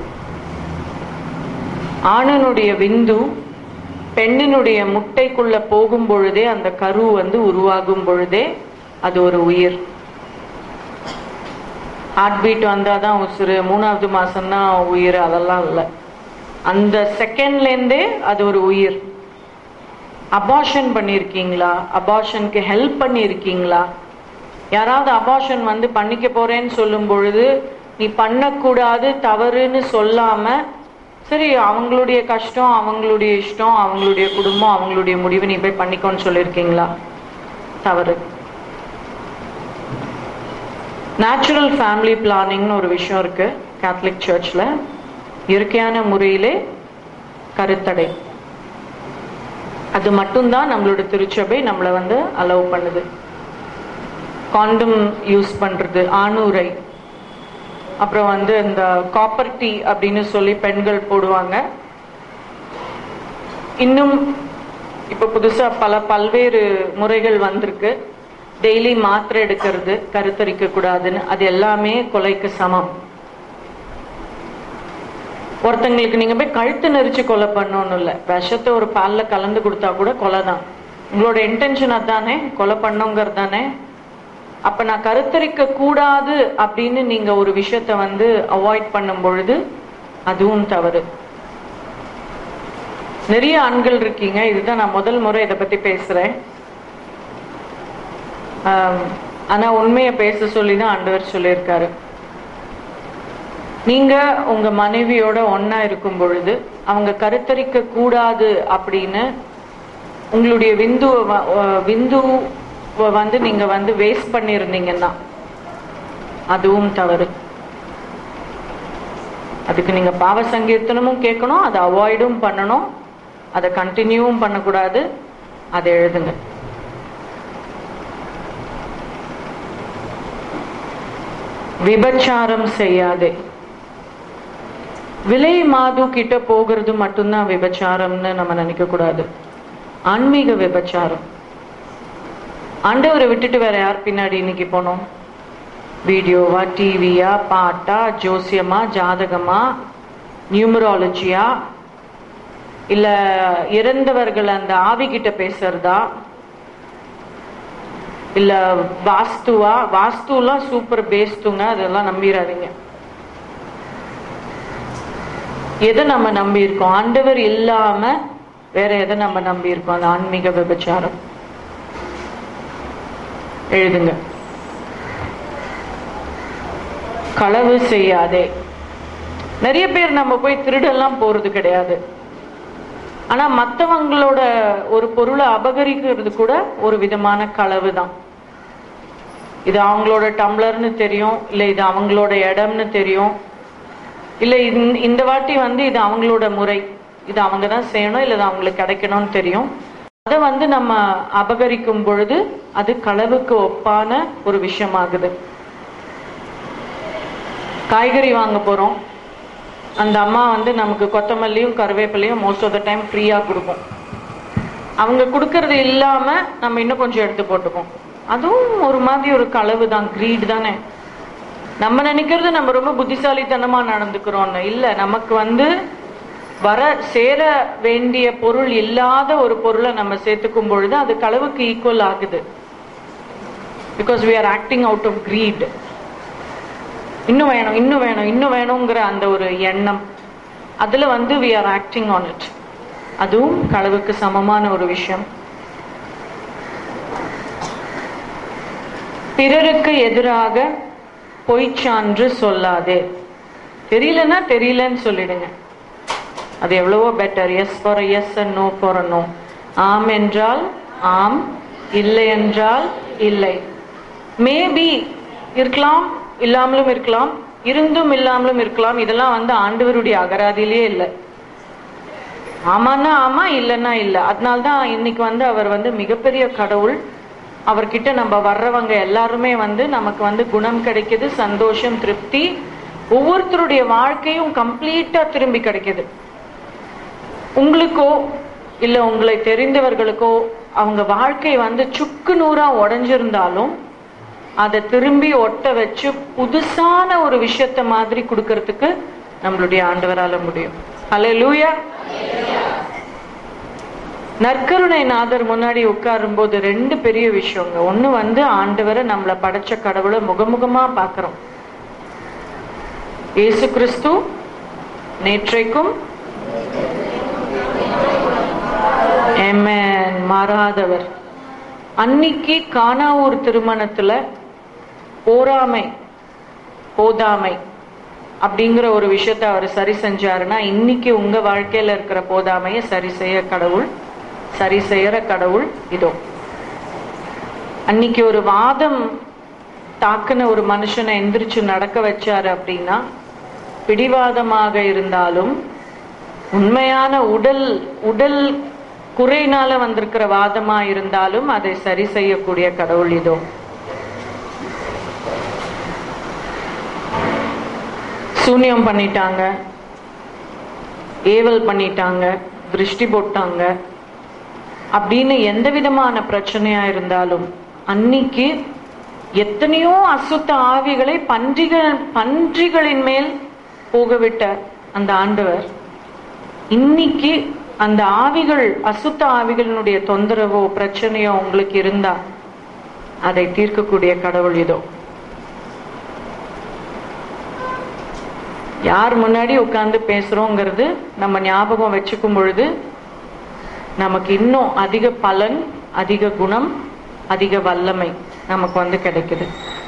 ஆணனுடைய விந்து பெண்ணினுடைய முட்டைக்குள்ள போகும் பொழுதே அந்த கரு வந்து உருவாகும் பொழுதே அது ஒரு உயிர் ஹார்ட் பீட் வந்தாதான் உசுறு மூணாவது மாசம்தான் உயிர் அதெல்லாம் இல்லை அந்த செகண்ட்லேருந்தே அது ஒரு உயிர் அபார்ஷன் பண்ணியிருக்கீங்களா அபார்ஷனுக்கு ஹெல்ப் பண்ணியிருக்கீங்களா யாராவது அபார்ஷன் வந்து பண்ணிக்க போறேன்னு சொல்லும் பொழுது நீ பண்ணக்கூடாது தவறுன்னு சொல்லாம சரி அவங்களுடைய கஷ்டம் அவங்களுடைய இஷ்டம் அவங்களுடைய குடும்பம் அவங்களுடைய முடிவு நீ போய் பண்ணிக்கோன்னு சொல்லியிருக்கீங்களா தவறு நேச்சுரல் ஃபேமிலி பிளானிங்னு ஒரு விஷயம் இருக்கு கேத்தலிக் சர்ச்சில் இயற்கையான முறையிலே கருத்தடை அது மட்டும்தான் நம்மளோட திருச்சபை நம்மளை வந்து அலோவ் பண்ணுது காண்டம் யூஸ் பண்றது ஆணுரை அப்புறம் வந்து இந்த காப்பர் டீ அப்படின்னு சொல்லி பெண்கள் போடுவாங்க இன்னும் இப்ப புதுசா பல பல்வேறு முறைகள் வந்திருக்கு டெய்லி மாத்திரை எடுக்கிறது கருத்தரிக்க கூடாதுன்னு அது எல்லாமே கொலைக்கு சமம் ஒருத்தங்களுக்கு நீங்க போய் கழுத்து நெரிச்சு கொலை பண்ணணும் இல்ல விஷத்தை ஒரு பால்ல கலந்து கொடுத்தா கூட கொலை தான் உங்களோட இன்டென்ஷன் அதானே கொலை பண்ணுங்கிறது தானே அப்ப நான் கருத்தரிக்க கூடாது அப்படின்னு நீங்க ஒரு விஷயத்த வந்து அவாய்ட் பண்ணும் பொழுது அதுவும் தவறு நிறைய ஆண்கள் இருக்கீங்க இதுதான் நான் முதல் முறை இதை பத்தி பேசுறேன் ஆம், ஆனா உண்மையை பேச சொல்லி தான் ஆண்டவர் சொல்லியிருக்காரு நீங்க உங்க மனைவியோட ஒண்ணா இருக்கும் பொழுது அவங்க கருத்தரிக்க கூடாது அப்படின்னு உங்களுடைய விந்து விந்து வந்து நீங்க வந்து வேஸ்ட் பண்ணியிருந்தீங்கன்னா அதுவும் தவறு அதுக்கு நீங்க பாவ சங்கீர்த்தனமும் கேட்கணும் அதை அவாய்டும் பண்ணணும் அதை கண்டினியூவும் பண்ணக்கூடாது அதை எழுதுங்க விபச்சாரம் செய்யாதே விலை மாது கிட்ட போகிறது மட்டும்தான் விபச்சாரம்னு நம்ம நினைக்க கூடாது ஆன்மீக விபச்சாரம் ஆண்டவரை விட்டுட்டு வேற யார் பின்னாடி இன்னைக்கு போனோம் வீடியோவா டிவியா பாட்டா ஜோசியமா ஜாதகமா நியூமராலஜியா இல்ல இறந்தவர்கள் அந்த ஆவி கிட்ட பேசுறதா இல்ல வாஸ்துவா வாஸ்துலாம் சூப்பர் பேஸ்துங்க அதெல்லாம் நம்பிடாதீங்க எதை நம்ம நம்பி இருக்கோம் ஆண்டவர் இல்லாம வேற எதை நம்ம நம்பி இருக்கோம் அந்த ஆன்மீக விபச்சாரம் எழுதுங்க களவு செய்யாதே நிறைய பேர் நம்ம போய் திருடெல்லாம் போறது கிடையாது ஆனா மத்தவங்களோட ஒரு பொருளை அபகரிக்கிறது கூட ஒரு விதமான களவு தான் இது அவங்களோட டம்ளர்னு தெரியும் இல்ல இது அவங்களோட இடம்னு தெரியும் இல்ல இந்த- இந்த வாட்டி வந்து இது அவங்களோட முறை இது அவங்க தான் செய்யணும் இல்ல இது அவங்களுக்கு கிடைக்கணும்னு தெரியும் அதை வந்து நம்ம அபகரிக்கும் பொழுது அது களவுக்கு ஒப்பான ஒரு விஷயமாகுது காய்கறி வாங்க போறோம் அந்த அம்மா வந்து நமக்கு கொத்தமல்லியும் கருவேப்பிலையும் மோஸ்ட் ஆஃப் த டைம் ஃப்ரீயா கொடுக்கும் அவங்க கொடுக்கறது இல்லாம நம்ம இன்னும் கொஞ்சம் எடுத்து போட்டுப்போம் அதுவும் ஒரு மாதிரி ஒரு களவு தான் கிரீட் தானே நம்ம நினைக்கிறது நம்ம ரொம்ப புத்திசாலித்தனமா நடந்துக்கிறோம்னு இல்ல நமக்கு வந்து வர சேர வேண்டிய பொருள் இல்லாத ஒரு பொருளை நம்ம சேர்த்துக்கும் பொழுது அது களவுக்கு ஈக்குவல் ஆகுது because we are acting out of greed இன்னும் வேணும் இன்னும் வேணும் இன்னும் வேணுங்கிற அந்த ஒரு எண்ணம் அதுல வந்து we are acting on it அதுவும் களவுக்கு சமமான ஒரு விஷயம் பிறருக்கு எதிராக பொய்ச்சான்று சொல்லாதே தெரியலன்னா தெரியலன்னு சொல்லிடுங்க அது எவ்வளவோ better yes for yes and no for no ஆம் என்றால் ஆம் இல்லை என்றால் இல்லை மேபி இருக்கலாம் இல்லாமலும் இருக்கலாம் இருந்தும் இல்லாமலும் இருக்கலாம் இதெல்லாம் வந்து ஆண்டவருடைய அகராதியிலேயே இல்லை ஆமான்னா ஆமா இல்லைன்னா இல்லை அதனால்தான் இன்னைக்கு வந்து அவர் வந்து மிகப்பெரிய கடவுள் அவர்கிட்ட நம்ம வர்றவங்க எல்லாருமே வந்து நமக்கு வந்து குணம் கிடைக்குது சந்தோஷம் திருப்தி ஒவ்வொருத்தருடைய வாழ்க்கையும் கம்ப்ளீட்டா திரும்பி கிடைக்குது உங்களுக்கோ இல்ல உங்களை தெரிந்தவர்களுக்கோ அவங்க வாழ்க்கை வந்து சுக்கு நூறா உடைஞ்சிருந்தாலும் அதை திரும்பி ஒட்ட வச்சு புதுசான ஒரு விஷயத்த மாதிரி கொடுக்கறதுக்கு நம்மளுடைய ஆண்டவரால முடியும் ஹலே லூயா நற்கருணை நாதர் முன்னாடி உட்காரும் போது ரெண்டு பெரிய விஷயங்க ஒண்ணு வந்து ஆண்டவரை நம்மளை படைச்ச கடவுளை முகமுகமா பாக்குறோம் இயேசு கிறிஸ்து நேற்றைக்கும் Amen. மாறாதவர் அன்னைக்கு கானாவூர் திருமணத்துல போராமை போதாமை அப்படிங்கிற ஒரு விஷயத்த அவர் சரி செஞ்சாருன்னா இன்னைக்கு உங்க வாழ்க்கையில இருக்கிற போதாமையை சரி செய்ய கடவுள் சரி செய்யற கடவுள் இதோ அன்னைக்கு ஒரு வாதம் தாக்குன ஒரு மனுஷனை எந்திரிச்சு நடக்க வச்சாரு அப்படின்னா பிடிவாதமாக இருந்தாலும் உண்மையான உடல் உடல் குறையினால வந்திருக்கிற வாதமா இருந்தாலும் அதை சரி செய்யக்கூடிய கடவுள் இதோ சூன்யம் பண்ணிட்டாங்க ஏவல் பண்ணிட்டாங்க திருஷ்டி போட்டாங்க அப்படின்னு எந்த விதமான பிரச்சனையா இருந்தாலும் அன்னைக்கு எத்தனையோ அசுத்த ஆவிகளை பன்றிகள் பன்றிகளின் மேல் போகவிட்ட அந்த ஆண்டவர் இன்னைக்கு அந்த ஆவிகள் அசுத்த ஆவிகளினுடைய தொந்தரவோ பிரச்சனையோ உங்களுக்கு இருந்தா அதை தீர்க்கக்கூடிய கடவுள் இதோ யார் முன்னாடி உட்கார்ந்து பேசுறோங்கிறது நம்ம ஞாபகம் வச்சுக்கும் பொழுது நமக்கு இன்னும் அதிக பலன் அதிக குணம் அதிக வல்லமை நமக்கு வந்து கிடைக்குது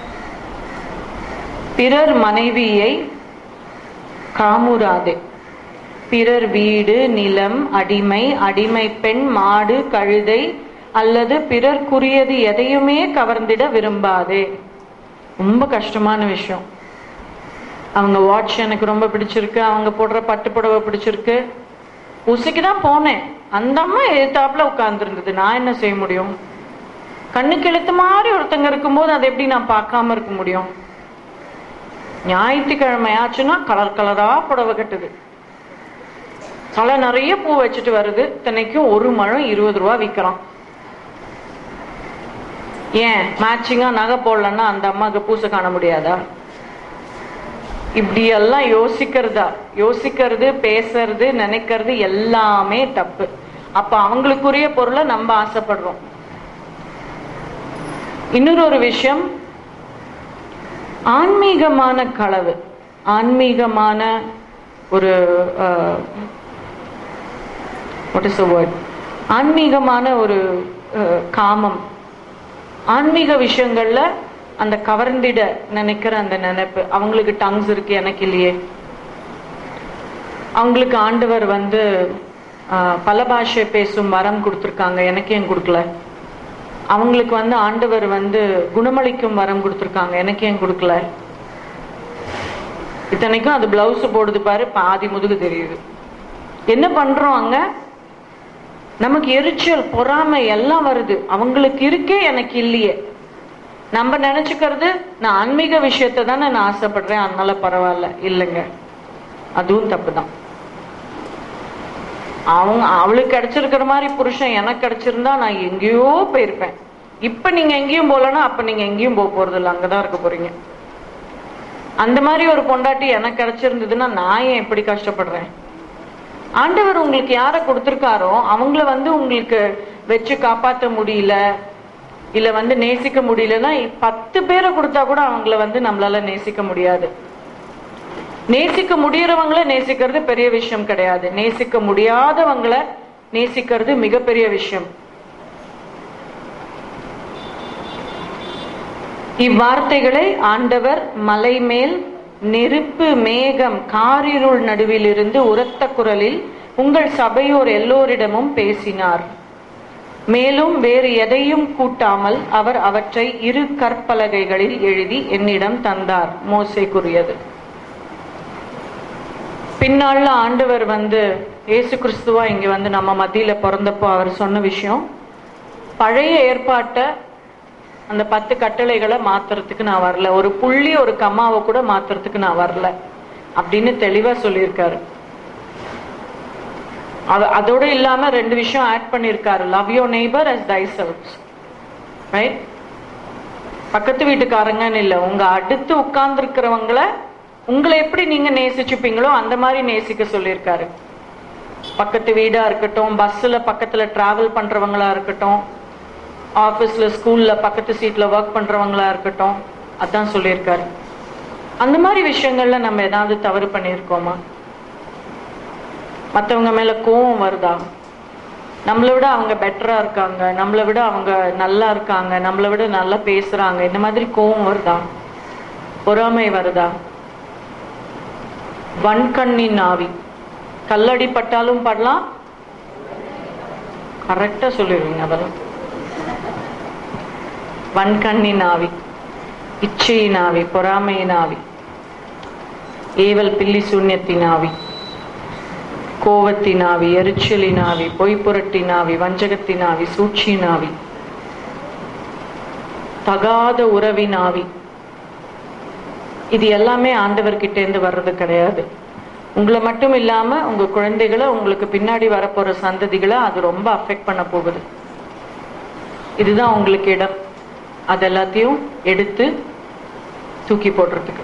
பிறர் மனைவியை காமுறாதே பிறர் வீடு நிலம் அடிமை அடிமை பெண் மாடு கழுதை அல்லது பிறர்க்குரியது எதையுமே கவர்ந்திட விரும்பாதே ரொம்ப கஷ்டமான விஷயம் அவங்க வாட்ச் எனக்கு ரொம்ப பிடிச்சிருக்கு அவங்க போடுற பட்டு புடவை பிடிச்சிருக்கு உசைக்கு தான் போனேன் அந்த அம்மா எதிர்த்தாப்புல உட்கார்ந்துருந்தது நான் என்ன செய்ய முடியும் கண்ணுக்கு எழுத்து மாதிரி ஒருத்தங்க இருக்கும்போது அதை எப்படி நான் பார்க்காம இருக்க முடியும் ஞாயிற்றுக்கிழமை ஆச்சுன்னா கலர் கலரா புடவை கட்டுது தலை நிறைய பூ வச்சுட்டு வருது இத்தனைக்கும் ஒரு மழம் இருபது ரூபா விற்கிறான் ஏன் மேட்சிங்கா நகை போடலன்னா அந்த அம்மாவுக்கு பூசை காண முடியாதா இப்படி எல்லாம் யோசிக்கிறதா யோசிக்கிறது பேசுறது நினைக்கிறது எல்லாமே தப்பு அப்ப அவங்களுக்குரிய பொருளை நம்ம ஆசைப்படுறோம் இன்னொரு ஒரு விஷயம் ஆன்மீகமான களவு ஆன்மீகமான ஒரு வாட் இஸ் வேர்ட் ஆன்மீகமான ஒரு அஹ், காமம் ஆன்மீக விஷயங்கள்ல அந்த கவர்ந்திட நினைக்கிற அந்த நினைப்பு அவங்களுக்கு டங்ஸ் இருக்கு எனக்கு இல்லையே அவங்களுக்கு ஆண்டவர் வந்து ஆஹ், பல பாஷை பேசும் வரம் கொடுத்துருக்காங்க எனக்கு ஏன் கொடுக்கல அவங்களுக்கு வந்து ஆண்டவர் வந்து குணமளிக்கும் வரம் கொடுத்துருக்காங்க எனக்கு ஏன் கொடுக்கல இத்தனைக்கும் அது பிளவுஸ் போடுது பாரு பாதி முதுகு தெரியுது என்ன பண்றோம் அங்க நமக்கு எரிச்சல் பொறாமை எல்லாம் வருது அவங்களுக்கு இருக்கே எனக்கு இல்லையே நம்ம நினைச்சுக்கிறது நான் ஆன்மீக விஷயத்தை தானே நான் ஆசைப்படுறேன் அதனால பரவாயில்ல இல்லைங்க அதுவும் தப்பு தான் அவங்க அவளுக்கு கிடைச்சிருக்கிற மாதிரி புருஷன் எனக்கு கிடைச்சிருந்தா நான் எங்கேயோ போயிருப்பேன் இப்ப நீங்க எங்கேயும் போகலன்னா அப்ப நீங்க எங்கேயும் போக போறது இல்லை அங்கதான் இருக்க போறீங்க அந்த மாதிரி ஒரு பொண்டாட்டி எனக்கு கிடைச்சிருந்ததுன்னா நான் ஏன் எப்படி கஷ்டப்படுறேன் ஆண்டவர் உங்களுக்கு யாரை கொடுத்திருக்காரோ அவங்கள வந்து உங்களுக்கு வச்சு காப்பாத்த முடியல இல்ல வந்து நேசிக்க முடியலன்னா பத்து பேரை கொடுத்தா கூட அவங்கள வந்து நம்மளால நேசிக்க முடியாது நேசிக்க முடியறவங்கள நேசிக்கிறது பெரிய விஷயம் கிடையாது நேசிக்க முடியாதவங்கள நேசிக்கிறது மிகப்பெரிய விஷயம் இவ்வார்த்தைகளை ஆண்டவர் மலை மேல் நெருப்பு மேகம் காரிருள் நடுவிலிருந்து உரத்த குரலில் உங்கள் சபையோர் எல்லோரிடமும் பேசினார் மேலும் வேறு எதையும் கூட்டாமல் அவர் அவற்றை இரு கற்பலகைகளில் எழுதி என்னிடம் தந்தார் மோசே கூறியது பின்னாள்ல ஆண்டவர் வந்து இயேசு கிறிஸ்துவா இங்க வந்து நம்ம மத்தியில பிறந்தப்போ அவர் சொன்ன விஷயம் பழைய ஏற்பாட்டை அந்த பத்து கட்டளைகளை மாத்துறதுக்கு நான் வரல ஒரு புள்ளி ஒரு கம்மாவை கூட மாத்துறதுக்கு நான் வரல அப்படின்னு தெளிவா சொல்லியிருக்காரு அது அதோட இல்லாம ரெண்டு விஷயம் ஆட் பண்ணியிருக்காரு love your neighbour as thyself right பக்கத்து வீட்டுக்காரங்கன்னு இல்லை உங்க அடுத்து உட்கார்ந்து இருக்கிறவங்கள உங்களை எப்படி நீங்க நேசிச்சுப்பீங்களோ அந்த மாதிரி நேசிக்க சொல்லியிருக்காரு பக்கத்து வீடா இருக்கட்டும் பஸ்ல பக்கத்துல டிராவல் பண்றவங்களா இருக்கட்டும் ஆஃபீஸ்ல ஸ்கூல்ல பக்கத்து சீட்ல ஒர்க் பண்றவங்களா இருக்கட்டும் அதான் சொல்லியிருக்காரு அந்த மாதிரி விஷயங்கள்ல நம்ம ஏதாவது தவறு பண்ணியிருக்கோமா மற்றவங்க மேல கோவம் வருதா நம்மளை விட அவங்க பெட்டரா இருக்காங்க நம்மளை விட அவங்க நல்லா இருக்காங்க நம்மளை விட நல்லா பேசுறாங்க இந்த மாதிரி கோவம் வருதா பொறாமை வருதா வன்கண்ணின் ஆவி கல்லடி பட்டாலும் படலாம் கரெக்டா சொல்லிடுவீங்க அதெல்லாம் வன்கண்ணின் ஆவி இச்சையின் ஆவி பொறாமையின் ஆவி ஏவல் பில்லி சூன்யத்தின் ஆவி கோவத்தின் ஆவி எரிச்சலின் ஆவி பொய்ப்புரட்டின் ஆவி வஞ்சகத்தின் ஆவி சூழ்ச்சியின் ஆவி தகாத உறவின் ஆவி இது எல்லாமே ஆண்டவர்கிட்ட இருந்து வர்றது கிடையாது உங்களை மட்டும் இல்லாம உங்க குழந்தைகளை உங்களுக்கு பின்னாடி வரப்போற சந்ததிகளை அது ரொம்ப அஃபெக்ட் பண்ண போகுது இதுதான் உங்களுக்கு இடம் அது எல்லாத்தையும் எடுத்து தூக்கி போடுறதுக்கு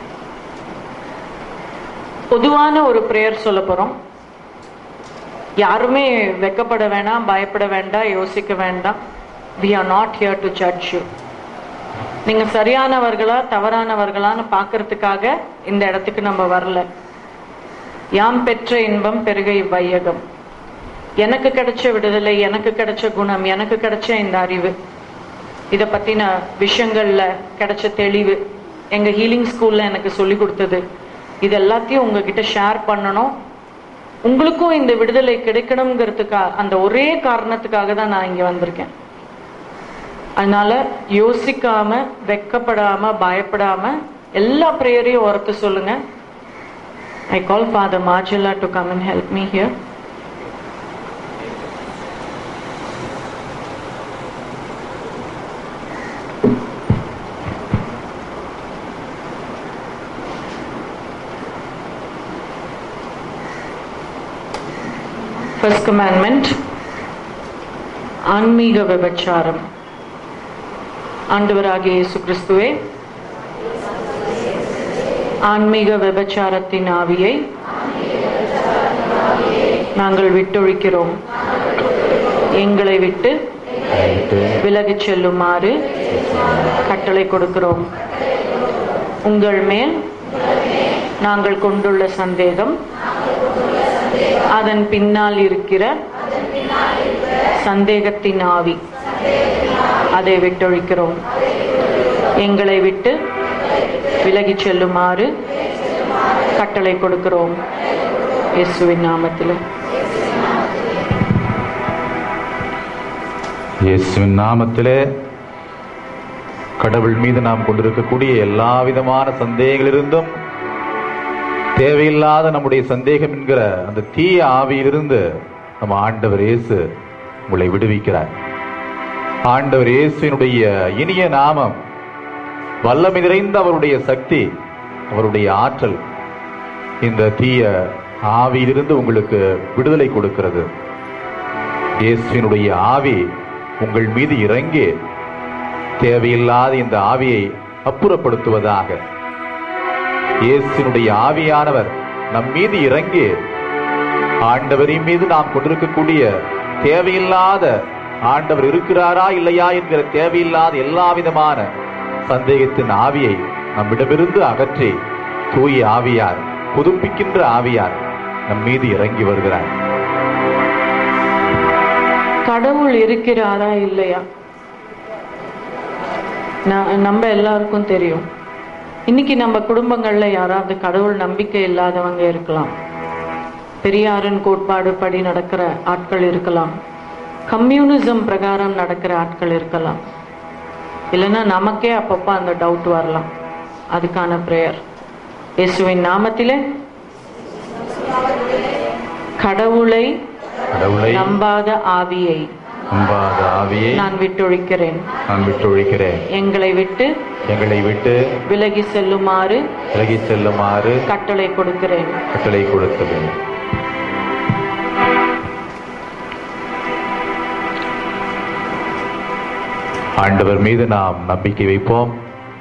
பொதுவான ஒரு பிரேயர் சொல்ல போறோம் யாருமே வெக்கப்பட வேண்டாம் பயப்பட வேண்டாம் யோசிக்க வேண்டாம் we are not here to judge you நீங்க சரியானவர்களா தவறானவர்களான்னு பார்க்கறதுக்காக இந்த இடத்துக்கு நம்ம வரல யாம் பெற்ற இன்பம் பெருகை வையகம் எனக்கு கிடைச்ச விடுதலை எனக்கு கிடைச்ச குணம் எனக்கு கிடைச்ச இந்த அறிவு இத பத்தின விஷயங்கள்ல கிடைச்ச தெளிவு எங்க ஹீலிங் ஸ்கூல்ல எனக்கு சொல்லி கொடுத்தது இது எல்லாத்தையும் உங்ககிட்ட ஷேர் பண்ணணும் உங்களுக்கும் இந்த விடுதலை கிடைக்கணுங்கிறதுக்காக அந்த ஒரே காரணத்துக்காக தான் நான் இங்க வந்திருக்கேன் அதனால யோசிக்காம வெக்கப்படாம பயப்படாம எல்லா ப்ரேயரையும் ஒருத்த சொல்லுங்க ஐ கால் ஃபாதர் மார்ஜிலா to come and help me here first commandment ஆன்மீக விபச்சாரம் ஆண்டவராகிய இயேசு கிறிஸ்துவே ஆன்மீக விபச்சாரத்தின் ஆவியை நாங்கள் விட்டொழிக்கிறோம் எங்களை விட்டு விலகிச் செல்லுமாறு கட்டளை கொடுக்கிறோம் உங்கள் மேல் நாங்கள் கொண்டுள்ள சந்தேகம் அதன் பின்னால் இருக்கிற சந்தேகத்தின் ஆவி அதை விட்டொழிக்கிறோம் எங்களை விட்டு விலகிச் செல்லுமாறு கட்டளை கொடுக்கிறோம் இயேசுவின் நாமத்தில் இயேசுவின் நாமத்திலே கடவுள் மீது நாம் கொண்டிருக்கக்கூடிய எல்லா விதமான சந்தேகங்களிலிருந்தும் தேவையில்லாத நம்முடைய சந்தேகம் என்கிற அந்த தீய ஆவியிலிருந்து நம்ம ஆண்டவர் இயேசு உங்களை விடுவிக்கிறார் ஆண்டவர் இயேசுவினுடைய இனிய நாமம் வல்லமை நிறைந்த அவருடைய சக்தி அவருடைய ஆற்றல் இந்த தீய ஆவியிலிருந்து உங்களுக்கு விடுதலை கொடுக்கிறது இயேசுவினுடைய ஆவி உங்கள் மீது இறங்கி தேவையில்லாத இந்த ஆவியை அப்புறப்படுத்துவதாக இயேசுனுடைய ஆவியானவர் நம் மீது இறங்கி ஆண்டவரின் மீது நாம் கொண்டிருக்கக்கூடிய தேவையில்லாத ஆண்டவர் இருக்கிறாரா இல்லையா என்கிற தேவையில்லாத எல்லா விதமான சந்தேகத்தின் ஆவியை நம்மிடமிருந்து அகற்றி தூய ஆவியார் புதுப்பிக்கின்ற ஆவியார் நம் மீது இறங்கி வருகிறார் கடவுள் இருக்கிறாரா இல்லையா ந- நம்ம எல்லாருக்கும் தெரியும் இன்னைக்கு நம்ம குடும்பங்கள்ல யாராவது கடவுள் நம்பிக்கை இல்லாதவங்க இருக்கலாம் பெரியாரின் கோட்பாடு படி நடக்கிற ஆட்கள் இருக்கலாம் கம்யூனிசம் பிரகாரம் நடக்கிற ஆட்கள் இருக்கலாம் இல்லைன்னா நமக்கே அப்பப்போ அந்த டவுட் வரலாம் அதுக்கான பிரேயர் இயேசுவின் நாமத்திலே கடவுளை கடவுளை நம்பாத ஆவியை நம்பாத ஆவியை நான் விட்டொழிக்கிறேன் நான் விட்டொழிக்கிறேன் எங்களை விட்டு எங்களை விட்டு விலகி செல்லுமாறு விலகி செல்லுமாறு கட்டளை கொடுக்கிறேன் கட்டளை கொடுத்தது ஆண்டவர் மீது நாம் நம்பிக்கை வைப்போம்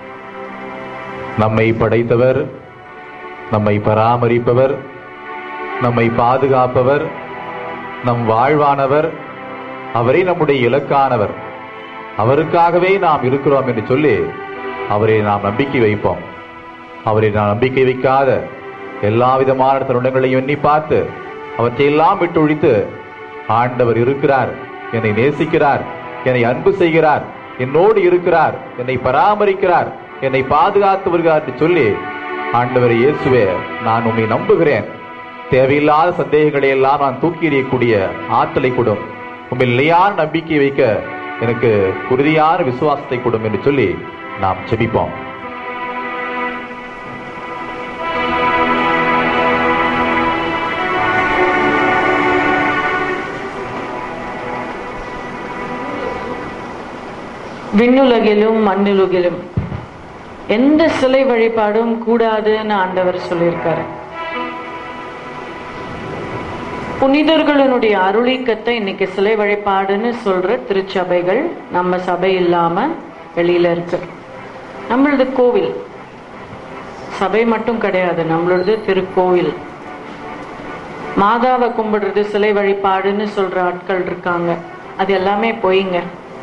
நம்மை படைத்தவர் நம்மை பராமரிப்பவர் நம்மை பாதுகாப்பவர் நம் வாழ்வானவர் அவரே நம்முடைய இலக்கானவர் அவருக்காகவே நாம் இருக்கிறோம் என்று சொல்லி அவரை நாம் நம்பிக்கை வைப்போம் அவரை நாம் நம்பிக்கை வைக்காத எல்லா விதமான தருணங்களையும் எண்ணி பார்த்து அவற்றையெல்லாம் விட்டொழித்து ஆண்டவர் இருக்கிறார் என்னை நேசிக்கிறார் என்னை அன்பு செய்கிறார் என்னோடு இருக்கிறார் என்னை பராமரிக்கிறார் என்னை பாதுகாத்து வருகிறார் என்று சொல்லி ஆண்டவர் இயேசுவே நான் உம்மை நம்புகிறேன் தேவையில்லாத சந்தேகங்களை எல்லாம் நான் தூக்கி எறியக்கூடிய ஆற்றலை கொடும் உண்மையில் நிலையான நம்பிக்கை வைக்க எனக்கு உறுதியான விசுவாசத்தை கொடும் என்று சொல்லி நாம் செபிப்போம் விண்ணுலகிலும் மண்ணுலகிலும் எந்த சிலை வழிபாடும் கூடாதுன்னு ஆண்டவர் சொல்லியிருக்காரு புனிதர்களுடைய அருளீக்கத்தை இன்னைக்கு சிலை வழிபாடுன்னு சொல்ற திருச்சபைகள் நம்ம சபை இல்லாம வெளியில இருக்கு நம்மளது கோவில் சபை மட்டும் கிடையாது நம்மளது திருக்கோவில் மாதாவை கும்பிடுறது சிலை வழிபாடுன்னு சொல்ற ஆட்கள் இருக்காங்க அது எல்லாமே பொய்ங்க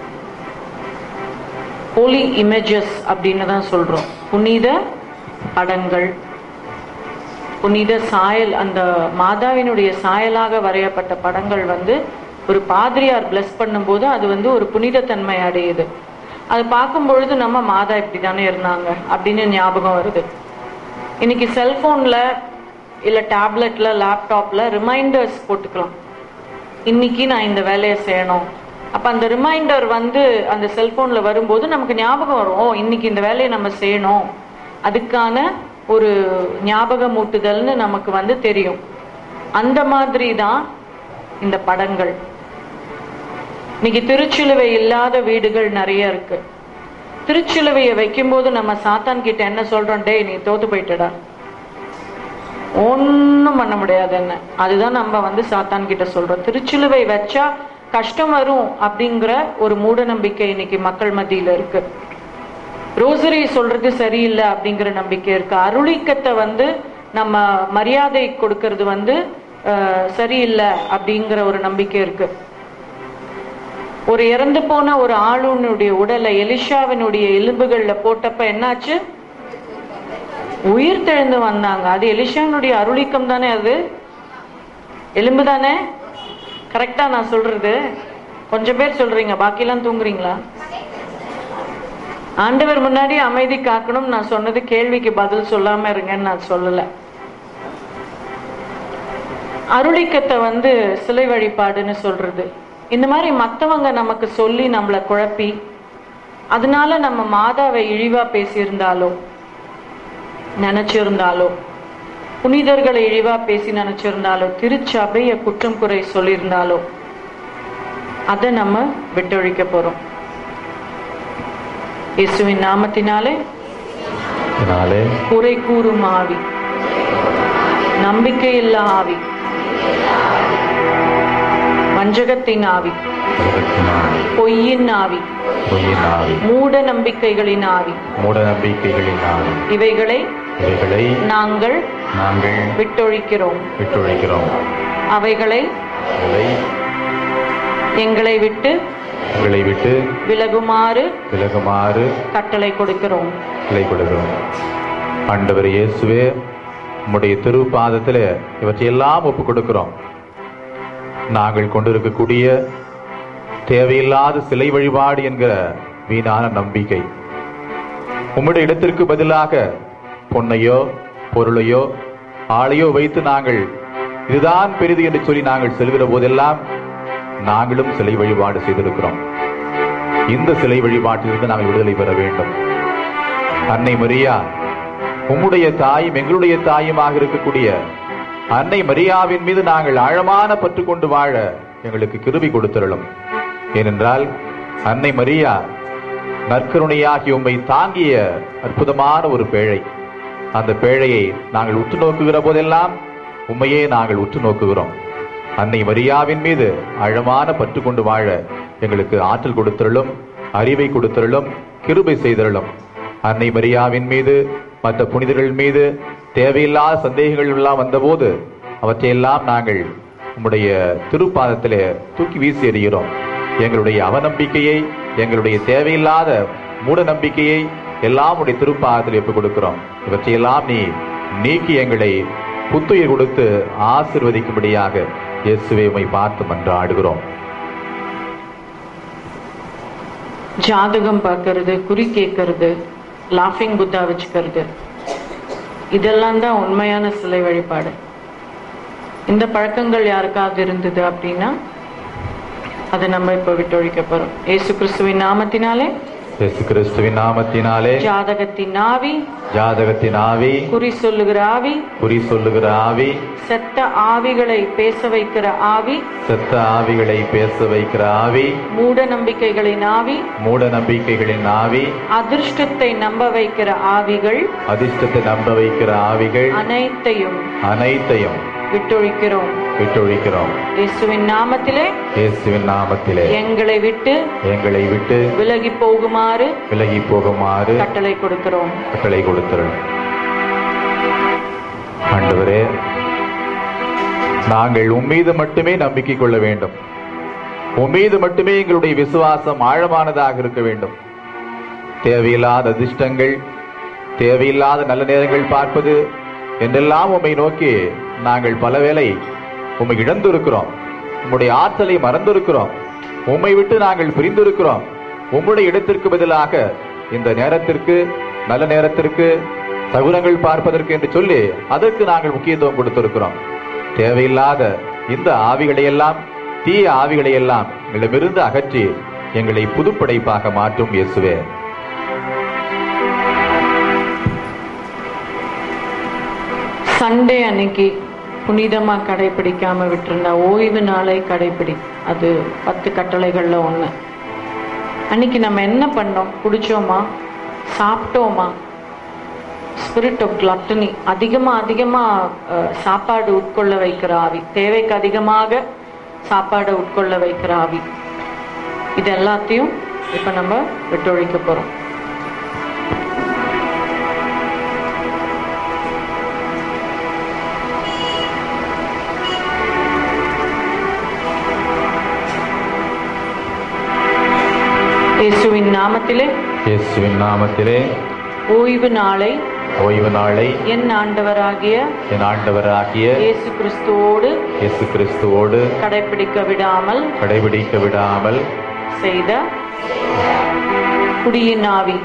ஹோலி இமேஜஸ் அப்படின்னு தான் சொல்றோம் புனித படங்கள் புனித சாயல் அந்த மாதாவினுடைய சாயலாக வரையப்பட்ட படங்கள் வந்து ஒரு பாதிரியார் பிளஸ் பண்ணும்போது அது வந்து ஒரு புனிதத்தன்மை அடையுது அது பார்க்கும் பொழுது நம்ம மாதா இப்படி தானே இருந்தாங்க அப்படின்னு ஞாபகம் வருது இன்னைக்கு செல்போன்ல இல்ல டேப்லெட்ல லேப்டாப்ல ரிமைண்டர்ஸ் போட்டுக்கலாம் இன்னைக்கு நான் இந்த வேலையை செய்யணும் அப்ப அந்த ரிமைண்டர் வந்து அந்த செல்போன்ல வரும்போது நமக்கு ஞாபகம் வரும் ஓ இன்னைக்கு இந்த வேலையை நம்ம செய்யணும் அதுக்கான ஒரு ஞாபகமூட்டுதல்னு நமக்கு வந்து தெரியும் அந்த மாதிரி தான் இந்த படங்கள் இன்னைக்கு திருச்சிலுவை இல்லாத வீடுகள் நிறைய இருக்கு திருச்சிலுவையை வைக்கும்போது நம்ம சாத்தான் கிட்ட என்ன சொல்றோம் டேய் நீ தோத்து போயிட்டடா ஒன்றும் பண்ண முடியாது என்ன அதுதான் நம்ம வந்து சாத்தான் கிட்ட சொல்றோம் திருச்சிலுவை வச்சா கஷ்டம் வரும் அப்படிங்கிற ஒரு மூட நம்பிக்கை இன்னைக்கு மக்கள் மத்தியில இருக்கு ரோசரி சொல்றது சரியில்லை அப்படிங்கிற நம்பிக்கை இருக்கு அருளிக்கத்தை வந்து நம்ம மரியாதை கொடுக்கறது வந்து அஹ், சரியில்லை அப்படிங்கிற ஒரு நம்பிக்கை இருக்கு ஒரு இறந்து போன ஒரு ஆளுனுடைய உடலை எலிஷாவினுடைய எலும்புகள்ல போட்டப்ப என்னாச்சு உயிர் தெழுந்து வந்தாங்க அது எலிஷாவினுடைய அருளிக்கம் தானே அது எலும்பு தானே கரெக்டா நான் சொல்றது கொஞ்சம் பேர் சொல்றீங்க பாக்கியெல்லாம் தூங்குறீங்களா ஆண்டவர் முன்னாடி அமைதி காக்கணும் நான் சொன்னது கேள்விக்கு பதில் சொல்லாம இருங்கன்னு நான் சொல்லல அருளிக்கத்தை வந்து சிலை வழிபாடுன்னு சொல்றது இந்த மாதிரி மத்தவங்க நமக்கு சொல்லி நம்மளை குழப்பி அதனால நம்ம மாதாவை இழிவா பேசியிருந்தாலோ நினைச்சிருந்தாலோ புனிதர்களை இழிவா பேசி நினைச்சிருந்தாலோ திருச்சபைய குற்றம் குறை சொல்லியிருந்தாலோ அதை நம்ம விட்டொழிக்க போறோம் இயேசுவின் நாமத்தினாலே இதனாலே குறை கூறும் ஆவி நம்பிக்கையில்லா ஆவி வஞ்சகத்தின் ஆவி உலகத்தினால் பொய்யின் ஆவி பொய்யினால் மூட நம்பிக்கைகளின் ஆவி மூட நம்பிக்கைகளினால் இவைகளை இவைகளை நாங்கள் நாங்கள் விட்டொழிக்கிறோம் விட்டொழிக்கிறோம் அவைகளை இவை எங்களை விட்டு எங்களை விட்டு விலகுமாறு விலகுமாறு கட்டளை கொடுக்கிறோம் கிளை கொடுக்கிறோம் ஆண்டவர் இயேசுவே உம்முடைய திருப்பாதத்தில் இவற்றையெல்லாம் ஒப்பு கொடுக்கிறோம் நாங்கள் கொண்டிருக்கக்கூடிய தேவையில்லாத சிலை வழிபாடு என்கிற வீணான நம்பிக்கை உம்முடைய இடத்திற்கு பதிலாக பொன்னையோ பொருளையோ ஆளையோ வைத்து நாங்கள் இதுதான் பெரிது என்று சொல்லி நாங்கள் செல்கிற போதெல்லாம் நாங்களும் சிலை வழிபாடு செய்திருக்கிறோம் இந்த சிலை வழிபாட்டிலிருந்து நாங்கள் விடுதலை பெற வேண்டும் அன்னை மரியா உம்முடைய தாயும் எங்களுடைய தாயுமாக இருக்கக்கூடிய அன்னை மரியாவின் மீது நாங்கள் ஆழமான பற்று கொண்டு வாழ எங்களுக்கு கிருபி கொடுத்திருளும் ஏனென்றால் அன்னை மரியா நற்கருணையாகி உம்மை தாங்கிய அற்புதமான ஒரு பேழை அந்த பேழையை நாங்கள் உற்று நோக்குகிற போதெல்லாம் உண்மையே நாங்கள் உற்று நோக்குகிறோம் அன்னை மரியாவின் மீது ஆழமான பற்று கொண்டு வாழ எங்களுக்கு ஆற்றல் கொடுத்திருளும் அறிவை கொடுத்திருளும் கிருபை செய்திருளும் அன்னை மரியாவின் மீது மற்ற புனிதர்கள் மீது தேவையில்லாத சந்தேகங்கள் எல்லாம் வந்தபோது அவற்றையெல்லாம் நாங்கள் உம்முடைய திருப்பாதத்திலே தூக்கி வீசி எறிகிறோம் எங்களுடைய அவநம்பிக்கையை எங்களுடைய தேவையில்லாத மூட நம்பிக்கையை எல்லாம் உடைய திருப்பாதத்தில் ஒப்புக் கொடுக்கிறோம் இவற்றையெல்லாம் நீ நீக்கி எங்களை புத்துயிர் கொடுத்து ஆசிர்வதிக்கும்படியாக இயேசுவை உம்மை பார்த்து மன்றாடுகிறோம் ஜாதகம் பார்க்கறது குறி கேட்கறது லாஃபிங் புத்தா வச்சுக்கிறது இதெல்லாம் தான் உண்மையான சிலை வழிபாடு இந்த பழக்கங்கள் யாருக்காவது இருந்தது அப்படின்னா அதை நம்ம இப்போ விட்டொழிக்க போறோம் ஏசு கிறிஸ்துவின் நாமத்தினாலே இயேசு கிறிஸ்துவின் நாமத்தினாலே ஜாதகத்தின் ஆவி ஜாதகத்தின் ஆவி குறி சொல்லுகிற ஆவி குறி சொல்லுகிற ஆவி செத்த ஆவிகளை பேச வைக்கிற ஆவி செத்த ஆவிகளை பேச வைக்கிற ஆவி மூட நம்பிக்கைகளின் ஆவி மூட நம்பிக்கைகளின் ஆவி அதிர்ஷ்டத்தை நம்ப வைக்கிற ஆவிகள் அதிர்ஷ்டத்தை நம்ப வைக்கிற ஆவிகள் அனைத்தையும் அனைத்தையும் விட்டொழிக்கிறோம் விட்டொழிக்கிறோம் இயேசுவின் நாமத்திலே இயேசுவின் நாமத்திலே எங்களை விட்டு எங்களை விட்டு விலகி போகுமாறு விலகி போகுமாறு கட்டளை கொடுக்கிறோம் கட்டளை கொடுத்தருள் ஆண்டவரே நாங்கள் உம்மீது மட்டுமே நம்பிக்கை கொள்ள வேண்டும் உம்மீது மட்டுமே எங்களுடைய விசுவாசம் ஆழமானதாக இருக்க வேண்டும் தேவையில்லாத அதிர்ஷ்டங்கள் தேவையில்லாத நல்ல நேரங்கள் பார்ப்பது என்றெல்லாம் உம்மை நோக்கி நாங்கள் பலவேளை உம்மை இழந்திருக்கிறோம் உம்முடைய ஆற்றலை மறந்திருக்கிறோம் உம்மை விட்டு நாங்கள் பிரிந்திருக்கிறோம் உம்முடைய இடத்திற்கு பதிலாக இந்த நேரத்திற்கு நல்ல நேரத்திற்கு சகுனங்கள் பார்ப்பதற்கு என்று சொல்லி அதற்கு நாங்கள் முக்கியத்துவம் கொடுத்திருக்கிறோம் தேவையில்லாத இந்த ஆவிகளை எல்லாம் தீய ஆவிகளை எல்லாம் எங்களிடமிருந்து அகற்றி எங்களை புதுப்படைப்பாக மாற்றும் இயேசுவே சண்டே அன்னைக்கு புனிதமா கடைபிடிக்காம விட்டிருந்தா ஓய்வு நாளை கடைபிடி அது பத்து கட்டளைகள்ல ஒண்ணு அன்னைக்கு நம்ம என்ன பண்ணோம் குடிச்சோமா சாப்பிட்டோமா ஸ்பிரிட் ஆஃப் கிளட்டனி அதிகமா அதிகமா அஹ், சாப்பாடு உட்கொள்ள வைக்கிற ஆவி தேவைக்கு அதிகமாக சாப்பாடை உட்கொள்ள வைக்கிற ஆவி இது எல்லாத்தையும் இப்ப நம்ம விட்டொழிக்க போறோம் இயேசுவின் நாமத்திலே இயேசுவின் நாமத்திலே ஓய்வு நாளை ஓய்வு நாளை என் ஆண்டவராகிய என் ஆண்டவராகிய இயேசு கிறிஸ்துவோடு இயேசு கிறிஸ்துவோடு கடைபிடிக்க விடாமல் கடைபிடிக்க விடாமல் செய்த குடியின் ஆவி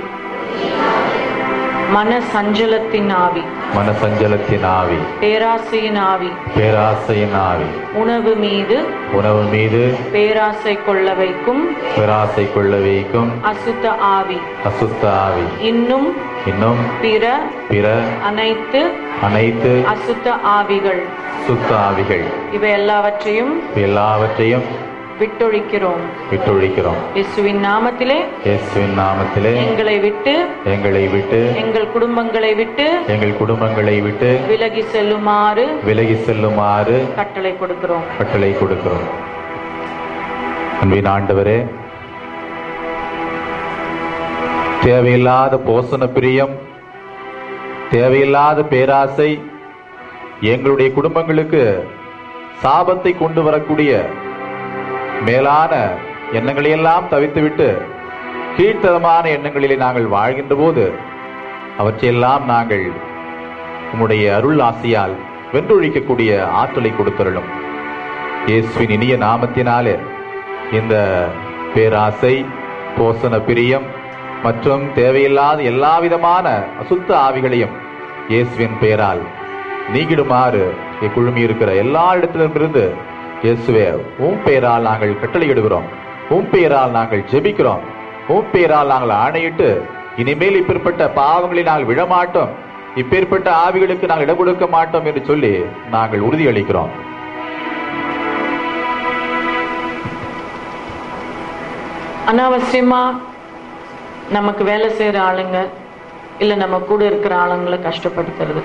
மன சஞ்சலத்தின் ஆவி மனசஞ்சலத்தின் ஆவி பேராசையின் ஆவி பேராசையின் ஆவி உணவு மீது உணவு மீது பேராசை கொள்ள வைக்கும் பேராசை கொள்ள வைக்கும் அசுத்த ஆவி அசுத்த ஆவி இன்னும் இன்னும் பிற பிற அனைத்து அனைத்து அசுத்த ஆவிகள் சுத்த ஆவிகள் இவை எல்லாவற்றையும் எல்லாவற்றையும் விட்டொழிக்கிறோம் விட்டொழிக்கிறோம் இயேசுவின் நாமத்திலே இயேசுவின் நாமத்திலே எங்களை விட்டு எங்களை விட்டு எங்கள் குடும்பங்களை விட்டு எங்கள் குடும்பங்களை விட்டு விலகி செல்லுமாறு விலகி செல்லுமாறு கட்டளை கொடுக்கிறோம் கட்டளை கொடுக்கிறோம் அன்பின் ஆண்டவரே தேவையில்லாத போசன பிரியம் தேவையில்லாத பேராசை எங்களுடைய குடும்பங்களுக்கு சாபத்தை கொண்டு வரக்கூடிய மேலான எண்ணங்களையெல்லாம் தவித்துவிட்டு கீழ்த்தரமான எண்ணங்களிலே நாங்கள் வாழ்கின்ற போது அவற்றையெல்லாம் நாங்கள் உம்முடைய அருள் ஆசையால் வென்றொழிக்கக்கூடிய ஆற்றலை கொடுத்தருளும் இயேசுவின் இனிய நாமத்தினாலே இந்த பேராசை போசன பிரியம் மற்றும் தேவையில்லாத எல்லா விதமான அசுத்த ஆவிகளையும் இயேசுவின் பெயரால் நீங்கிடுமாறு இங்கே குழுமி இருக்கிற எல்லா இடத்திலிருந்து இயேசுவே உம் பெயரால் நாங்கள் கட்டளையிடுகிறோம் உம் பெயரால் நாங்கள் ஜெபிக்கிறோம் உம் பெயரால் நாங்கள் ஆணையிட்டு இனிமேல் இப்பேற்பட்ட பாவங்களில் நாங்கள் விழமாட்டோம் இப்பேற்பட்ட ஆவிகளுக்கு நாங்கள் இடம் கொடுக்க மாட்டோம் என்று சொல்லி நாங்கள் உறுதியளிக்கிறோம் அனாவசியமா நமக்கு வேலை செய்யற ஆளுங்க இல்ல நம்ம கூட இருக்கிற ஆளுங்களை கஷ்டப்படுத்துறது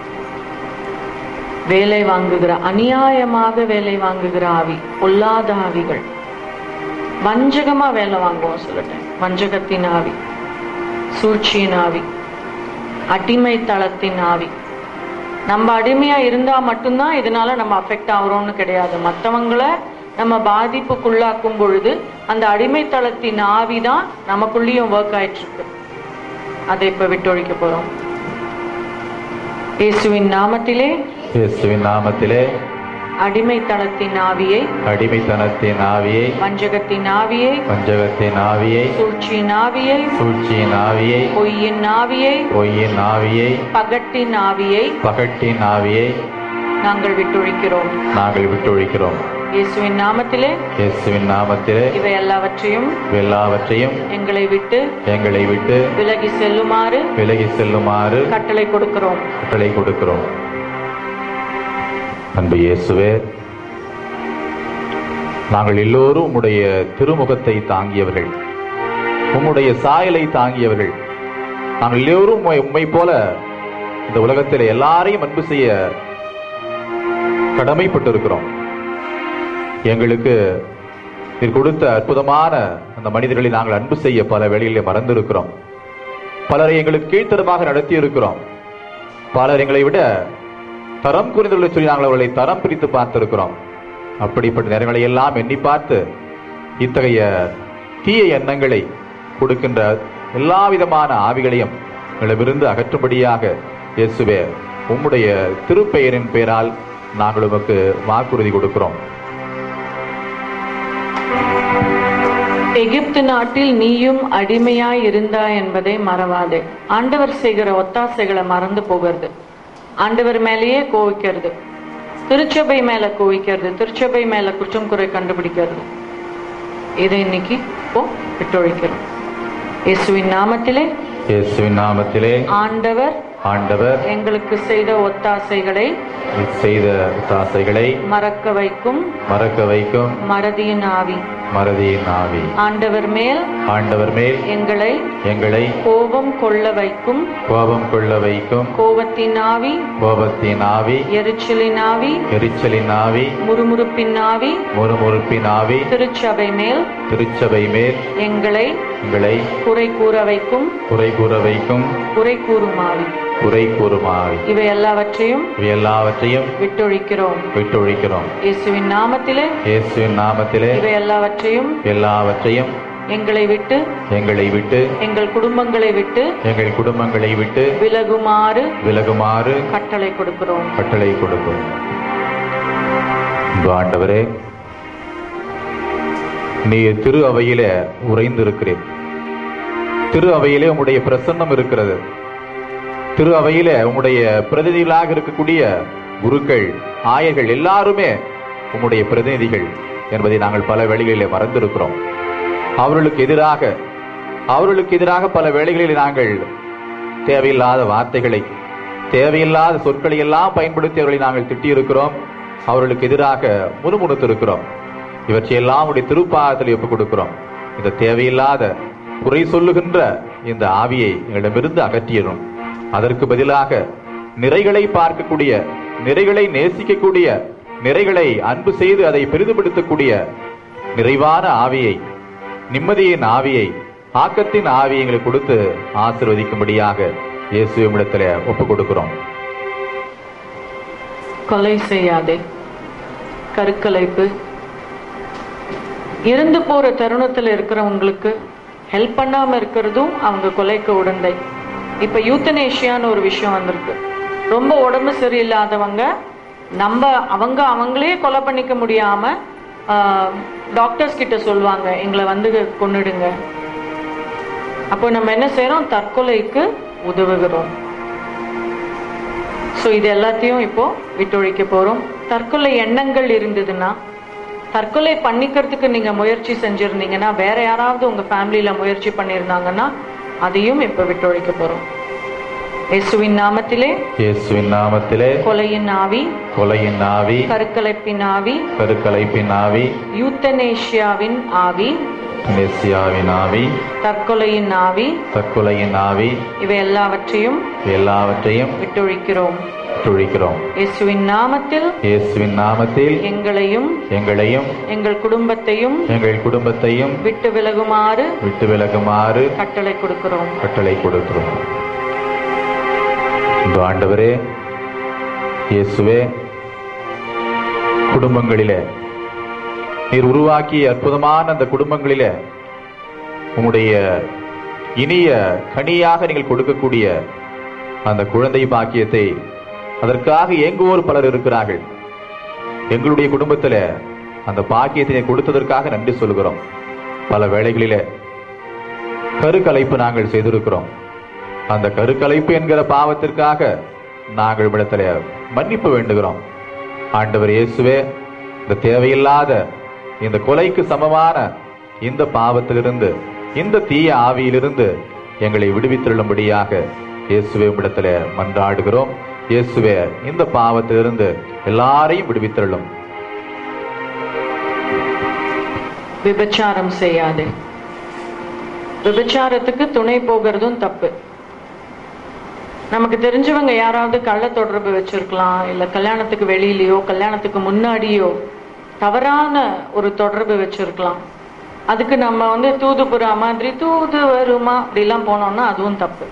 வேலை வாங்குகிற அநியாயமாக வேலை வாங்குகிற ஆவி பொல்லாத ஆவிகள் வஞ்சகமா வேலை வாங்குவோம் சொல்லிட்டேன் வஞ்சகத்தின் ஆவி சூழ்ச்சியின் ஆவி அடிமை தளத்தின் ஆவி நம்ம அடிமையா இருந்தா மட்டும்தான் இதனால நம்ம அஃபெக்ட் ஆகுறோம்னு கிடையாது மற்றவங்கள நம்ம பாதிப்புக்குள்ளாக்கும் பொழுது அந்த அடிமைத்தளத்தின் ஆவி தான் நமக்குள்ளேயும் ஒர்க் ஆயிட்டு இருக்கு அதை இப்ப விட்டொழிக்க போறோம் இயேசுவின் நாமத்திலே இயேசுவின் நாமத்திலே அடிமைத்தளத்தின் ஆவியை அடிமைத்தனத்தின் ஆவியை வஞ்சகத்தின் ஆவியை பஞ்சகத்தின் ஆவியை சூழ்ச்சியின் ஆவியை சூழ்ச்சியின் ஆவியை பொய்யின் ஆவியை பொய்யின் ஆவியை பகட்டின் ஆவியை பகட்டின் ஆவியை நாங்கள் விட்டொழிக்கிறோம் நாங்கள் விட்டொழிக்கிறோம் இயேசுவின் நாமத்திலே இயேசுவின் நாமத்திலே இவை எல்லாவற்றையும் எல்லாவற்றையும் எங்களை விட்டு எங்களை விட்டு விலகி செல்லுமாறு விலகி செல்லுமாறு கட்டளை கொடுக்கிறோம் கட்டளை கொடுக்கிறோம் அன்பு இயேசுவே நாங்கள் எல்லோரும் உம்முடைய திருமுகத்தை தாங்கியவர்கள் உம்முடைய சாயலை தாங்கியவர்கள் நாங்கள் எல்லோரும் உம்மை உம்மை போல இந்த உலகத்தில் எல்லாரையும் அன்பு செய்ய கடமைப்பட்டிருக்கிறோம் எங்களுக்கு நீர் கொடுத்த அற்புதமான அந்த மனிதர்களை நாங்கள் அன்பு செய்ய பல வேளைகளிலே மறந்திருக்கிறோம் பலரை எங்களுக்கு கீழ்த்தரமாக நடத்தி இருக்கிறோம் பலர் எங்களை விட தரம் குறைந்துள்ள சொல்லி நாங்கள் அவர்களை தரம் பிரித்து பார்த்திருக்கிறோம் அப்படிப்பட்ட நேரங்களை எல்லாம் எண்ணி பார்த்து இத்தகைய தீய எண்ணங்களை கொடுக்கின்ற எல்லா விதமான ஆவிகளையும் எங்களிடமிருந்து அகற்றும்படியாக இயேசுவே உம்முடைய திருப்பெயரின் பெயரால் நாங்கள் உமக்கு வாக்குறுதி கொடுக்கிறோம் எகிப்து நாட்டில் நீயும் அடிமையாய் இருந்தாய் என்பதை மறவாதே ஆண்டவர் செய்கிற ஒத்தாசைகளை மறந்து போகிறது ஆண்டவர் மேலேயே கோவிக்கிறது திருச்சபை மேல கோவிக்கிறது திருச்சபை மேல குற்றம் குறை கண்டுபிடிக்கிறது இதை இன்னைக்கு இப்போ விட்டொழிக்கிறோம் இயேசுவின் நாமத்திலே இயேசுவின் நாமத்திலே ஆண்டவர் ஆண்டவர் எங்களுக்கு செய்த ஒத்தாசைகளை செய்த தாசைகளை மறக்க வைக்கும் மறக்க வைக்கும் மறதியின் ஆவி மறதியின் ஆவி ஆண்டவர் மேல் ஆண்டவர் மேல் எங்களை எங்களை கோபம் கொள்ள வைக்கும் கோபம் கொள்ள வைக்கும் கோபத்தின் ஆவி கோபத்தின் ஆவி எரிச்சலின் ஆவி எரிச்சலின் ஆவி முறுமுறுப்பின் ஆவி முறுமுறுப்பின் ஆவி திருச்சபை மேல் திருச்சபை மேல் எங்களை எங்களை குறை கூற வைக்கும் குறை கூற வைக்கும் குறை கூறும் ஆவி குறை கூறும் ஆவி இவை எல்லாவற்றையும் இவை எல்லாவற்றையும் விட்டொழிக்கிறோம் விட்டொழிக்கிறோம் இயேசுவின் நாமத்திலே இயேசுவின் நாமத்திலே இவை எல்லாவற்றையும் எல்லாவற்றையும் எங்களை விட்டு எங்களை விட்டு எங்கள் குடும்பங்களை விட்டு எங்கள் குடும்பங்களை விட்டு விலகுமாறு விலகுமாறு கட்டளை கொடுக்கிறோம் கட்டளை கொடுக்கும் அன்பு ஆண்டவரே நீ திரு அவையில உறைந்திருக்கிறேன் திரு அவையிலே உம்முடைய பிரசன்னம் இருக்கிறது திரு அவையில உம்முடைய பிரதிநிதிகளாக இருக்கக்கூடிய குருக்கள் ஆயர்கள் எல்லாருமே உம்முடைய பிரதிநிதிகள் என்பதை நாங்கள் பல வேளைகளிலே மறந்திருக்கிறோம் அவர்களுக்கு எதிராக அவர்களுக்கு எதிராக பல வேளைகளில் நாங்கள் தேவையில்லாத வார்த்தைகளை தேவையில்லாத சொற்களை எல்லாம் பயன்படுத்தி அவர்களை நாங்கள் திட்டியிருக்கிறோம் அவர்களுக்கு எதிராக முணுமுணுத்திருக்கிறோம் இவற்றையெல்லாம் உடைய திருப்பாதத்தில் ஒப்புக் கொடுக்கிறோம் இந்த தேவையில்லாத குறை சொல்லுகின்ற இந்த ஆவியை எங்களிடமிருந்து அகற்றியரும் அதற்கு பதிலாக நிறைகளை பார்க்கக்கூடிய நிறைகளை நேசிக்கக்கூடிய நிறைகளை அன்பு செய்து அதை பெரிதுபடுத்தக்கூடிய நிறைவான ஆவியை நிம்மதியின் ஆவியை ஆக்கத்தின் ஆவியை எங்களுக்கு கொடுத்து ஆசிர்வதிக்கும்படியாக இயேசுவிடத்துல ஒப்புக் கொடுக்கிறோம் கொலை செய்யாதே கருக்கலைப்பு இறந்து போற தருணத்துல இருக்கிறவங்களுக்கு ஹெல்ப் பண்ணாம இருக்கிறதும் அவங்க கொலைக்கு உடந்தை இப்ப யூத்தனேஷியான்னு ஒரு விஷயம் வந்திருக்கு ரொம்ப உடம்பு சரியில்லாதவங்க நம்ம அவங்க அவங்களே கொலை பண்ணிக்க முடியாம டாக்டர்ஸ் கிட்ட சொல்லுவாங்க எங்களை வந்து கொன்னுடுங்க அப்போ நம்ம என்ன செய்யறோம் தற்கொலைக்கு உதவுகிறோம் ஸோ இது எல்லாத்தையும் இப்போ விட்டொழிக்க போறோம் தற்கொலை எண்ணங்கள் இருந்ததுன்னா தற்கொலை பண்ணிக்கிறதுக்கு நீங்க முயற்சி செஞ்சிருந்தீங்கன்னா வேற யாராவது உங்க ஃபேமிலியில முயற்சி பண்ணியிருந்தாங்கன்னா அதையும் இப்போ விட்டொழிக்க போறோம் இயேசுவின் நாமத்திலே இயேசுவின் நாமத்திலே கொலையின் ஆவி கொலையின் ஆவி கருக்கலைப்பின் ஆவி கருக்கலைப்பின் ஆவி யூத்தனேஷியாவின் ஆவி நெசியாவின் ஆவி தற்கொலையின் ஆவி தற்கொலையின் ஆவி இவை எல்லாவற்றையும் எல்லாவற்றையும் விட்டொழிக்கிறோம் துழிக்கிறோம் இயேசுவின் நாமத்தில் இயேசுவின் நாமத்தில் எங்களையும் எங்களையும் எங்கள் குடும்பத்தையும் எங்கள் குடும்பத்தையும் விட்டு விலகுமாறு விட்டு விலகுமாறு கட்டளை கொடுக்கிறோம் கட்டளை கொடுக்கிறோம் இந்த ஆண்டவரே இயேசுவே குடும்பங்களிலே நீர் உருவாக்கிய அற்புதமான அந்த குடும்பங்களிலே உம்முடைய இனிய கனியாக நீங்கள் கொடுக்கக்கூடிய அந்த குழந்தை பாக்கியத்தை அதற்காக ஏங்குவோர் பலர் இருக்கிறார்கள் எங்களுடைய குடும்பத்துல அந்த பாக்கியத்தை நீர் கொடுத்ததற்காக நன்றி சொல்கிறோம் பல வேளைகளிலே கருக்கலைப்பு நாங்கள் செய்திருக்கிறோம் அந்த கருக்கலைப்பு என்கிற பாவத்திற்காக நாங்கள் இடத்துல மன்னிப்பு வேண்டுகிறோம் ஆண்டவர் இயேசுவே இந்த தேவையில்லாத இந்த கொலைக்கு சமமான இந்த பாவத்திலிருந்து இந்த தீய ஆவியிலிருந்து எங்களை விடுவித்துள்ளும்படியாக இயேசுவே இடத்துல மன்றாடுகிறோம் இயேசுவே இந்த பாவத்திலிருந்து எல்லாரையும் விடுவித்துள்ளும் விபச்சாரம் செய்யாதே விபச்சாரத்துக்கு துணை போகிறதும் தப்பு நமக்கு தெரிஞ்சவங்க யாராவது கள்ள தொடர்பு வச்சிருக்கலாம் இல்ல கல்யாணத்துக்கு வெளியிலயோ கல்யாணத்துக்கு முன்னாடியோ தவறான ஒரு தொடர்பு வச்சிருக்கலாம் அதுக்கு நம்ம வந்து தூதுபுறா மாதிரி தூது வருமா அப்படிலாம் போனோம்னா அதுவும் தப்பு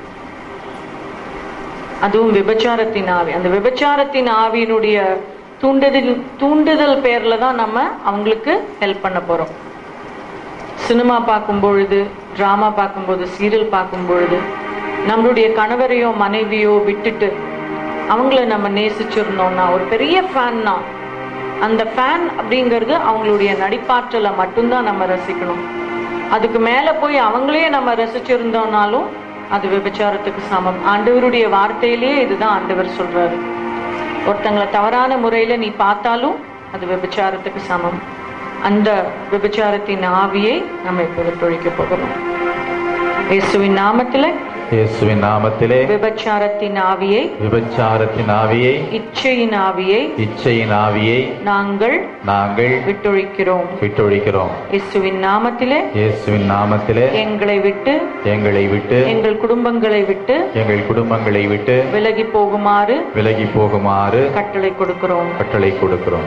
அதுவும் விபச்சாரத்தின் ஆவி அந்த விபச்சாரத்தின் ஆவியினுடைய தூண்டுதல் தூண்டுதல் பேர்ல தான் நம்ம அவங்களுக்கு ஹெல்ப் பண்ண போறோம் சினிமா பார்க்கும் பொழுது டிராமா பார்க்கும்போது சீரியல் பார்க்கும் பொழுது நம்மளுடைய கணவரையோ மனைவியோ விட்டுட்டு அவங்கள நம்ம நேசிச்சிருந்தோம்னா ஒரு பெரிய ஃபேன்னா அந்த ஃபேன் அப்படிங்கிறது அவங்களுடைய நடிப்பாற்றலை மட்டும்தான் நம்ம ரசிக்கணும் அதுக்கு மேல போய் அவங்களே நம்ம ரசிச்சிருந்தோம்னாலும் அது விபச்சாரத்துக்கு சமம் ஆண்டவருடைய வார்த்தையிலேயே இதுதான் ஆண்டவர் சொல்றாரு ஒருத்தங்களை தவறான முறையில நீ பார்த்தாலும் அது விபச்சாரத்துக்கு சமம் அந்த விபச்சாரத்தின் ஆவியை நம்ம இப்ப விட்டொழிக்க போகிறோம் இயேசுவின் நாமத்தில இயேசுவின் நாமத்திலே விபச்சாரத்தின் ஆவியை விபச்சாரத்தின் ஆவியை இச்சையின் ஆவியை இச்சையின் ஆவியை நாங்கள் நாங்கள் விட்டொழிக்கிறோம் விட்டொழிக்கிறோம் இயேசுவின் நாமத்திலே இயேசுவின் நாமத்திலே எங்களை விட்டு எங்களை விட்டு எங்கள் குடும்பங்களை விட்டு எங்கள் குடும்பங்களை விட்டு விலகி போகுமாறு விலகி போகுமாறு கட்டளை கொடுக்கிறோம் கட்டளை கொடுக்கிறோம்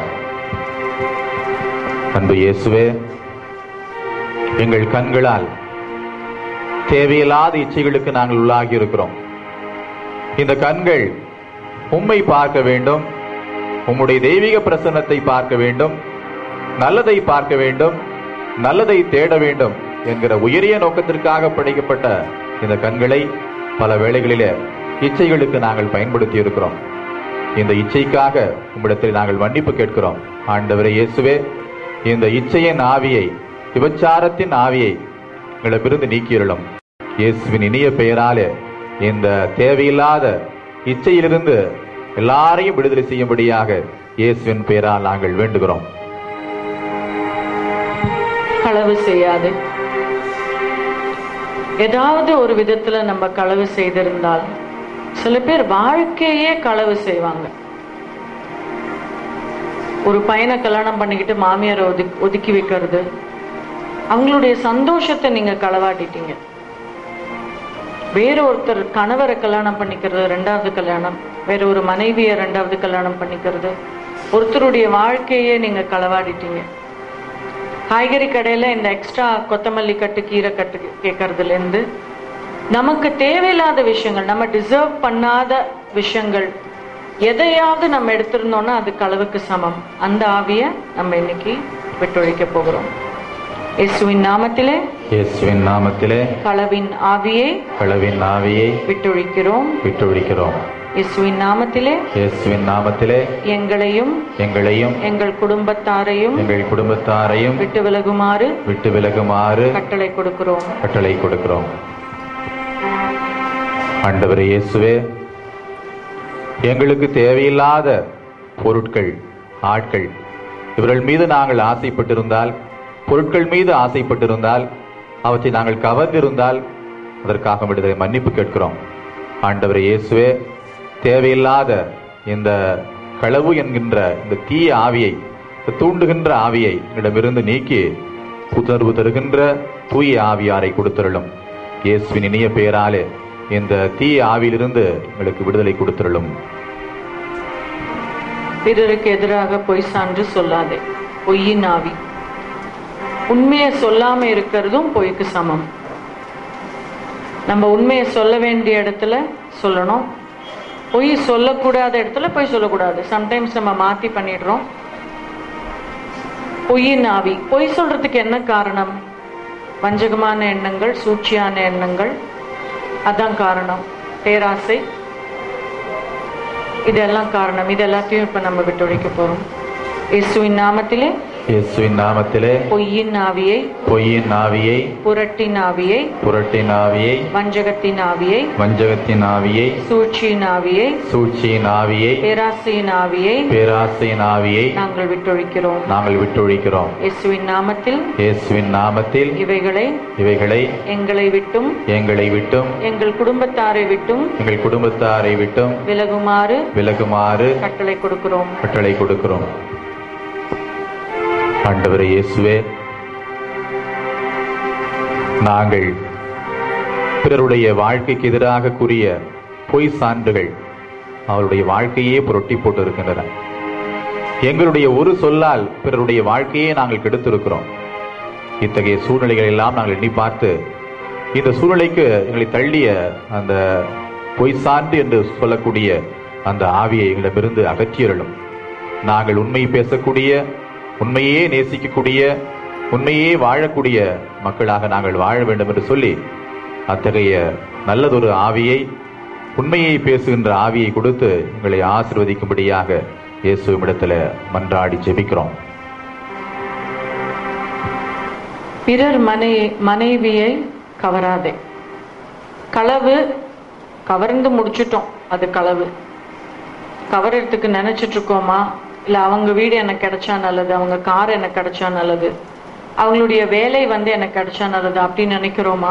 அன்பு இயேசுவே எங்கள் கண்களால் தேவையில்லாத இச்சைகளுக்கு நாங்கள் உள்ளாகி இருக்கிறோம் இந்த கண்கள் உம்மை பார்க்க வேண்டும் உம்முடைய தெய்வீக பிரசன்னத்தை பார்க்க வேண்டும் நல்லதை பார்க்க வேண்டும் நல்லதை தேட வேண்டும் என்கிற உயரிய நோக்கத்திற்காக படைக்கப்பட்ட இந்த கண்களை பல வேளைகளிலே இச்சைகளுக்கு நாங்கள் பயன்படுத்தி இருக்கிறோம் இந்த இச்சைக்காக உம்மிடத்தில் நாங்கள் மன்னிப்பு கேட்கிறோம் ஆண்டவரே இயேசுவே இந்த இச்சையின் ஆவியை விபச்சாரத்தின் ஆவியை எங்களிடமிருந்து நீக்கியிருளும் இயேசுவின் இனிய பெயராலே இந்த தேவையில்லாத இச்சையிலிருந்து எல்லாரையும் விடுதலை செய்யும்படியாக இயேசுவின் பெயரால் நாங்கள் வேண்டுகிறோம் களவு செய்யாது ஏதாவது ஒரு விதத்துல நம்ம களவு செய்திருந்தால் சில பேர் வாழ்க்கையே களவு செய்வாங்க ஒரு பையனை கல்யாணம் பண்ணிக்கிட்டு மாமியாரை ஒதுக்கி ஒதுக்கி வைக்கிறது அவங்களுடைய சந்தோஷத்தை நீங்க களவாட்டிட்டீங்க வேற ஒருத்தர் கணவரை கல்யாணம் பண்ணிக்கிறது ரெண்டாவது கல்யாணம் வேற ஒரு மனைவியை ரெண்டாவது கல்யாணம் பண்ணிக்கிறது ஒருத்தருடைய வாழ்க்கையே நீங்க களவாடிட்டீங்க காய்கறி கடையில இந்த எக்ஸ்ட்ரா கொத்தமல்லி கட்டு கீரை கட்டு கேட்கறதுல இருந்து நமக்கு தேவையில்லாத விஷயங்கள் நம்ம டிசர்வ் பண்ணாத விஷயங்கள் எதையாவது நம்ம எடுத்திருந்தோம்னா அது களவுக்கு சமம் அந்த ஆவிய நம்ம இன்னைக்கு விட்டொழிக்க போகிறோம் இயேசுவின் நாமத்திலே இயேசுவின் நாமத்திலே களவின் ஆவியை களவின் ஆவியை விட்டொழிக்கிறோம் விட்டுவிடுகிறோம் இயேசுவின் நாமத்திலே இயேசுவின் நாமத்திலே எங்களையும் எங்களையும் எங்கள் குடும்பத்தாரையும் எங்கள் குடும்பத்தாரையும் விட்டு விலகுமாறு விட்டு விலகுமாறு கட்டளை கொடுக்கிறோம் கட்டளை கொடுக்கிறோம் ஆண்டவரே இயேசுவே எங்களுக்கு தேவையில்லாத பொருட்கள் ஆட்கள் இவர்கள் மீது நாங்கள் ஆசைப்பட்டிருந்தால் பொருட்கள் மீது ஆசைப்பட்டிருந்தால் அவற்றை நாங்கள் கவர்ந்திருந்தால் அதற்காக விடுதலை மன்னிப்பு கேட்கிறோம் ஆண்டவர் இயேசுவே தேவையில்லாத இந்த களவு என்கின்ற இந்த தீய ஆவியை இந்த தூண்டுகின்ற ஆவியை எங்களிடமிருந்து நீக்கி புத்துணர்வு தருகின்ற தூய ஆவியாரை கொடுத்தருளும் இயேசுவின் இனிய பெயராலே இந்த தீய ஆவியிலிருந்து எங்களுக்கு விடுதலை கொடுத்தருளும் பிறருக்கு எதிராக பொய் சான்று சொல்லாதே பொய்யின் ஆவி உண்மையை சொல்லாம இருக்கிறதும் பொய்க்கு சமம் நம்ம உண்மையை சொல்ல வேண்டிய இடத்துல சொல்லணும் பொய் சொல்லக்கூடாத இடத்துல பொய் சொல்லக்கூடாது சம்டைம்ஸ் நம்ம மாத்தி பண்ணிடுறோம் பொய்யின் ஆவி பொய் சொல்றதுக்கு என்ன காரணம் வஞ்சகமான எண்ணங்கள் சூழ்ச்சியான எண்ணங்கள் அதான் காரணம் பேராசை இதெல்லாம் காரணம் இது எல்லாத்தையும் இப்ப நம்ம விட்டொழிக்க போறோம் இயேசுவின் நாமத்திலே இயேசுவின் நாமத்திலே பொய்யின் ஆவியை பொய்யின் ஆவியை புரட்டின் ஆவியை புரட்டின் ஆவியை வஞ்சகத்தின் ஆவியை வஞ்சகத்தின் ஆவியை சூழ்ச்சியின் ஆவியை சூழ்ச்சியின் ஆவியை பேராசையின் ஆவியை பேராசையின் ஆவியை நாங்கள் விட்டொழிக்கிறோம் நாங்கள் விட்டொழிக்கிறோம் இயேசுவின் நாமத்தில் இயேசுவின் நாமத்தில் இவைகளை இவைகளை எங்களை விட்டும் எங்களை விட்டும் எங்கள் குடும்பத்தாரை விட்டும் எங்கள் குடும்பத்தாரை விட்டும் விலகுமாறு விலகுமாறு கட்டளை கொடுக்கிறோம் கட்டளை கொடுக்கிறோம் ஆண்டவரே இயேசுவே நாங்கள் பிறருடைய வாழ்க்கைக்கு எதிராக கூறிய பொய் சான்றுகள் அவருடைய வாழ்க்கையே புரட்டி போட்டு இருக்கின்றன எங்களுடைய ஒரு சொல்லால் பிறருடைய வாழ்க்கையே நாங்கள் கெடுத்திருக்கிறோம் இத்தகைய சூழ்நிலைகள் எல்லாம் நாங்கள் எண்ணி பார்த்து இந்த சூழ்நிலைக்கு எங்களை தள்ளிய அந்த பொய் சான்று என்று சொல்லக்கூடிய அந்த ஆவியை எங்களிடமிருந்து அகற்றியறலும் நாங்கள் உண்மை பேசக்கூடிய உண்மையே நேசிக்கக்கூடிய உண்மையே வாழக்கூடிய மக்களாக நாங்கள் வாழ வேண்டும் என்று சொல்லி அத்தகைய நல்லதொரு ஆவியை உண்மையை பேசுகின்ற ஆவியை கொடுத்து எங்களை ஆசிர்வதிக்கும்படியாக இயேசுவிடத்துல மன்றாடி ஜெபிக்கிறோம் பிறர் மனை மனைவியை கவராதே களவு கவர்ந்து முடிச்சிட்டோம் அது களவு கவரத்துக்கு நினைச்சிட்டு இருக்கோமா இல்ல அவங்க வீடு எனக்கு கிடைச்சா நல்லது அவங்க கார் எனக்கு கிடைச்சா நல்லது அவங்களுடைய வேலை வந்து எனக்கு கிடைச்சா நல்லது அப்படின்னு நினைக்கிறோமா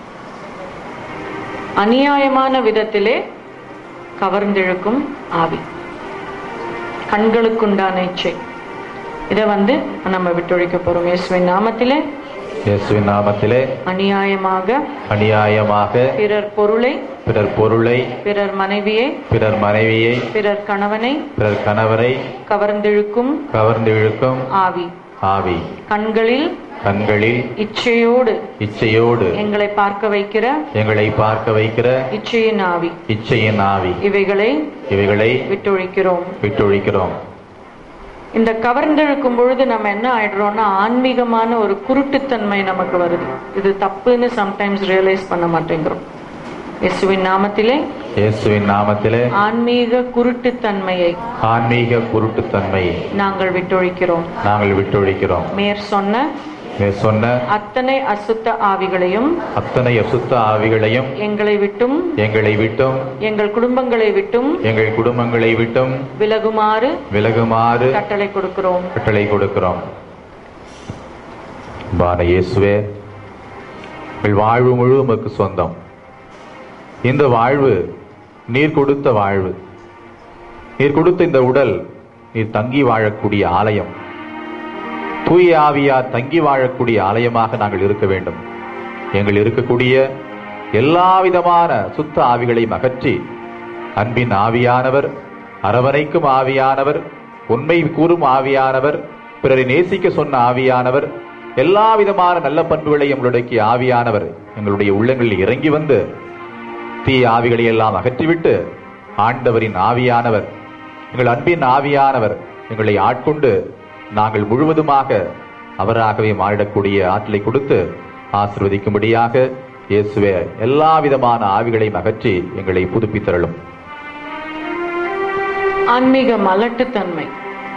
அநியாயமான விதத்திலே கவர்ந்திழுக்கும் ஆவி கண்களுக்குண்டான இச்சை இதை வந்து நம்ம விட்டொழிக்க போறோம் இயேசுவின் நாமத்திலே இயேசுவின் நாமத்திலே அநியாயமாக அநியாயமாக பிறர் பொருளை பிறர் பொருளை பிறர் மனைவியை பிறர் மனைவியை பிறர் கணவனை பிறர் கணவரை கவர்ந்திழுக்கும் கவர்ந்து இழுக்கும் ஆவி ஆவி கண்களில் கண்களில் இச்சையோடு இச்சையோடு எங்களை பார்க்க வைக்கிற எங்களை பார்க்க வைக்கிற இச்சையின் ஆவி இச்சையின் ஆவி இவைகளை இவைகளை விட்டொழிக்கிறோம் விட்டொழிக்கிறோம் இந்த கவர்ந்தெழுக்கும் பொழுது நம்ம என்ன ஆயிடுறோம்னா ஆன்மீகமான ஒரு குருட்டுத்தன்மை நமக்கு வருது இது தப்புன்னு சம்டைம்ஸ் ரியலைஸ் பண்ண மாட்டேங்கிறோம் இயேசுவின் நாமத்திலே இயேசுவின் நாமத்திலே ஆன்மீக குருட்டுத்தன்மையை ஆன்மீக குருட்டுத்தன்மையை நாங்கள் விட்டொழிக்கிறோம் நாங்கள் விட்டொழிக்கிறோம் மேற் சொன்ன நீ சொன்ன அத்தனை அசுத்த ஆவிகளையும் அத்தனை அசுத்த ஆவிகளையும் எங்களை விட்டும் எங்களை விட்டும் எங்கள் குடும்பங்களை விட்டும் எங்கள் குடும்பங்களை விட்டும் விலகுமாறு விலகுமாறு கட்டளை கொடுக்கிறோம் கட்டளை கொடுக்கிறோம் பான இயேசுவே எங்கள் வாழ்வு முழு உமக்கு சொந்தம் இந்த வாழ்வு நீர் கொடுத்த வாழ்வு நீர் கொடுத்த இந்த உடல் நீர் தங்கி வாழக்கூடிய ஆலயம் தூய ஆவியார் தங்கி வாழக்கூடிய ஆலயமாக நாங்கள் இருக்க வேண்டும் எங்கள் இருக்கக்கூடிய எல்லா விதமான சுத்த ஆவிகளையும் அகற்றி அன்பின் ஆவியானவர் அரவணைக்கும் ஆவியானவர் உண்மை கூறும் ஆவியானவர் பிறரை நேசிக்க சொன்ன ஆவியானவர் எல்லா விதமான நல்ல பண்புகளை எங்களுடைய ஆவியானவர் எங்களுடைய உள்ளங்களில் இறங்கி வந்து தீய ஆவிகளை எல்லாம் அகற்றிவிட்டு ஆண்டவரின் ஆவியானவர் எங்கள் அன்பின் ஆவியானவர் எங்களை ஆட்கொண்டு நாங்கள் முழுவதுமாக அவராகவே மாறிடக்கூடிய ஆற்றலை கொடுத்து ஆசிர்வதிக்கும்படியாக இயேசுவே எல்லா விதமான ஆவிகளையும் அகற்றி எங்களை புதுப்பித்தரலும் ஆன்மீக மலட்டுத்தன்மை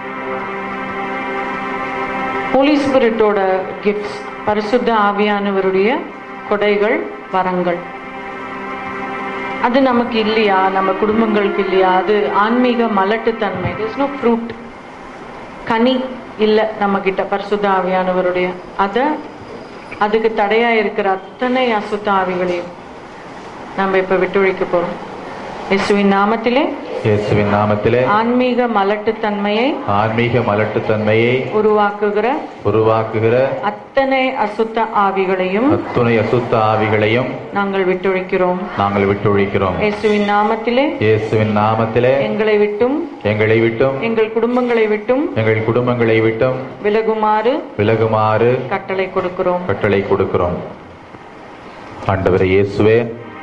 ஹோலி ஸ்பிரிட்டோட கிஃப்ட்ஸ் பரிசுத்த ஆவியானவருடைய கொடைகள் வரங்கள் அது நமக்கு இல்லையா நம்ம குடும்பங்களுக்கு இல்லையா அது ஆன்மீக மலட்டுத்தன்மை இஸ் நோ ஃப்ரூட் கனி இல்லை நம்ம கிட்ட பரிசுத்த ஆவியானவருடைய அத அதுக்கு தடையா இருக்கிற அத்தனை அசுத்த ஆவிகளையும் நம்ம இப்ப விட்டொழிக்க போறோம் இயேசுவின் நாமத்திலே இயேசுவின் நாமத்திலே ஆன்மீக மலட்டுத்தன்மையை ஆன்மீக மலட்டுத்தன்மையை உருவாக்குகிற உருவாக்குகிற அத்தனை அசுத்த ஆவிகளையும் அத்துணை அசுத்த ஆவிகளையும் நாங்கள் விட்டொழிக்கிறோம் நாங்கள் விட்டொழிக்கிறோம் இயேசுவின் நாமத்திலே இயேசுவின் நாமத்திலே எங்களை விட்டும் எங்களை விட்டும் எங்கள் குடும்பங்களை விட்டும் எங்கள் குடும்பங்களை விட்டும் விலகுமாறு விலகுமாறு கட்டளை கொடுக்கிறோம் கட்டளை கொடுக்கிறோம் ஆண்டவரே இயேசுவே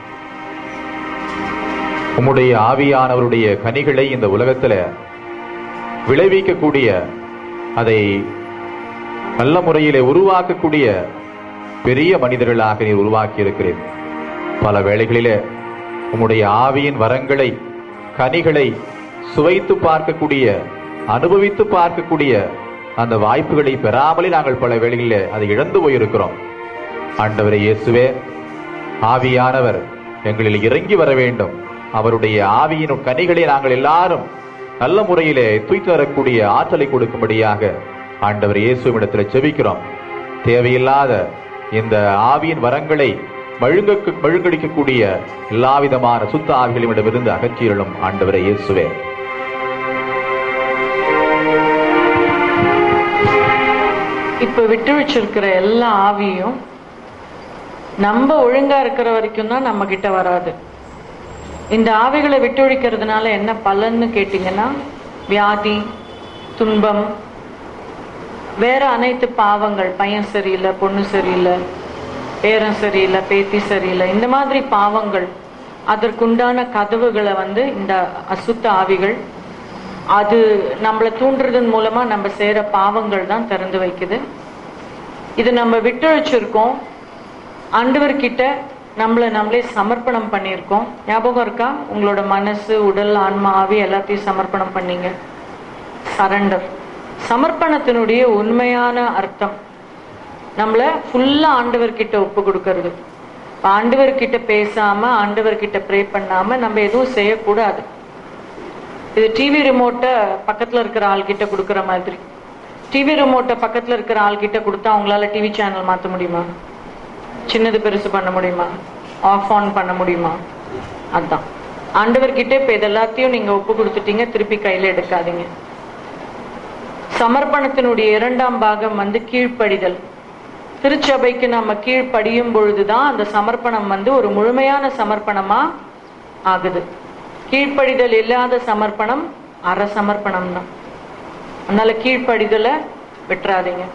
உம்முடைய ஆவியானவருடைய கனிகளை இந்த உலகத்துல விளைவிக்கக்கூடிய அதை நல்ல முறையிலே உருவாக்கக்கூடிய பெரிய மனிதர்களாக நீர் உருவாக்கி இருக்கிறேன் பல வேளைகளிலே உம்முடைய ஆவியின் வரங்களை கனிகளை சுவைத்து பார்க்கக்கூடிய அனுபவித்து பார்க்கக்கூடிய அந்த வாய்ப்புகளை பெறாமலே நாங்கள் பல வேளைகளிலே அதை இழந்து போயிருக்கிறோம் ஆண்டவரே இயேசுவே ஆவியானவர் எங்களில் இறங்கி வர வேண்டும் அவருடைய ஆவியின் கனிகளை நாங்கள் எல்லாரும் நல்ல முறையிலே தூய்த்து வரக்கூடிய ஆற்றலை கொடுக்கும்படியாக ஆண்டவர் இயேசுவிடத்தில் செபிக்கிறோம் தேவையில்லாத இந்த ஆவியின் வரங்களை மழுங்க மழுங்கடிக்கக்கூடிய எல்லா விதமான சுத்த ஆவிகளிடமிருந்து அகற்றியலும் ஆண்டவரை இயேசுவே இப்ப விட்டு வச்சிருக்கிற எல்லா ஆவியும் நம்ம ஒழுங்கா இருக்கிற வரைக்கும் தான் நம்ம கிட்ட வராது இந்த ஆவிகளை விட்டொழிக்கிறதுனால என்ன பலன்னு கேட்டீங்கன்னா வியாதி துன்பம் வேற அனைத்து பாவங்கள் பையன் சரியில்லை பொண்ணு சரியில்லை பேரன் சரியில்லை பேத்தி சரியில்லை இந்த மாதிரி பாவங்கள் அதற்குண்டான கதவுகளை வந்து இந்த அசுத்த ஆவிகள் அது நம்மளை தூண்டுறதன் மூலமா நம்ம செய்யற பாவங்கள் தான் திறந்து வைக்குது இது நம்ம விட்டொழிச்சிருக்கோம் ஆண்டவர்கிட்ட நம்மளை நம்மளே சமர்ப்பணம் பண்ணியிருக்கோம் ஞாபகம் இருக்கா உங்களோட மனசு உடல் ஆன்மா ஆவி எல்லாத்தையும் சமர்ப்பணம் பண்ணீங்க சரண்டர் சமர்ப்பணத்தினுடைய உண்மையான அர்த்தம் நம்மளை ஃபுல்லா ஆண்டவர்கிட்ட ஒப்பு கொடுக்கறது இப்ப ஆண்டவர்கிட்ட பேசாம ஆண்டவர்கிட்ட ப்ரே பண்ணாம நம்ம எதுவும் செய்யக்கூடாது இது டிவி ரிமோட்டை பக்கத்துல இருக்கிற ஆள்கிட்ட கொடுக்குற மாதிரி டிவி ரிமோட்டை பக்கத்துல இருக்கிற ஆள்கிட்ட கொடுத்தா அவங்களால டிவி சேனல் மாத்த முடியுமா சின்னது பெருசு பண்ண முடியுமா ஆஃப் ஆன் பண்ண முடியுமா அதான் ஆண்டவர்கிட்ட இப்ப இது எல்லாத்தையும் நீங்க ஒப்பு கொடுத்துட்டீங்க திருப்பி கையில எடுக்காதீங்க சமர்ப்பணத்தினுடைய இரண்டாம் பாகம் வந்து கீழ்ப்படிதல் திருச்சபைக்கு நம்ம கீழ்ப்படியும் பொழுதுதான் அந்த சமர்ப்பணம் வந்து ஒரு முழுமையான சமர்ப்பணமா ஆகுது கீழ்ப்படிதல் இல்லாத சமர்ப்பணம் அற சமர்ப்பணம் தான் அதனால கீழ்ப்படிதலை விட்டுறாதீங்க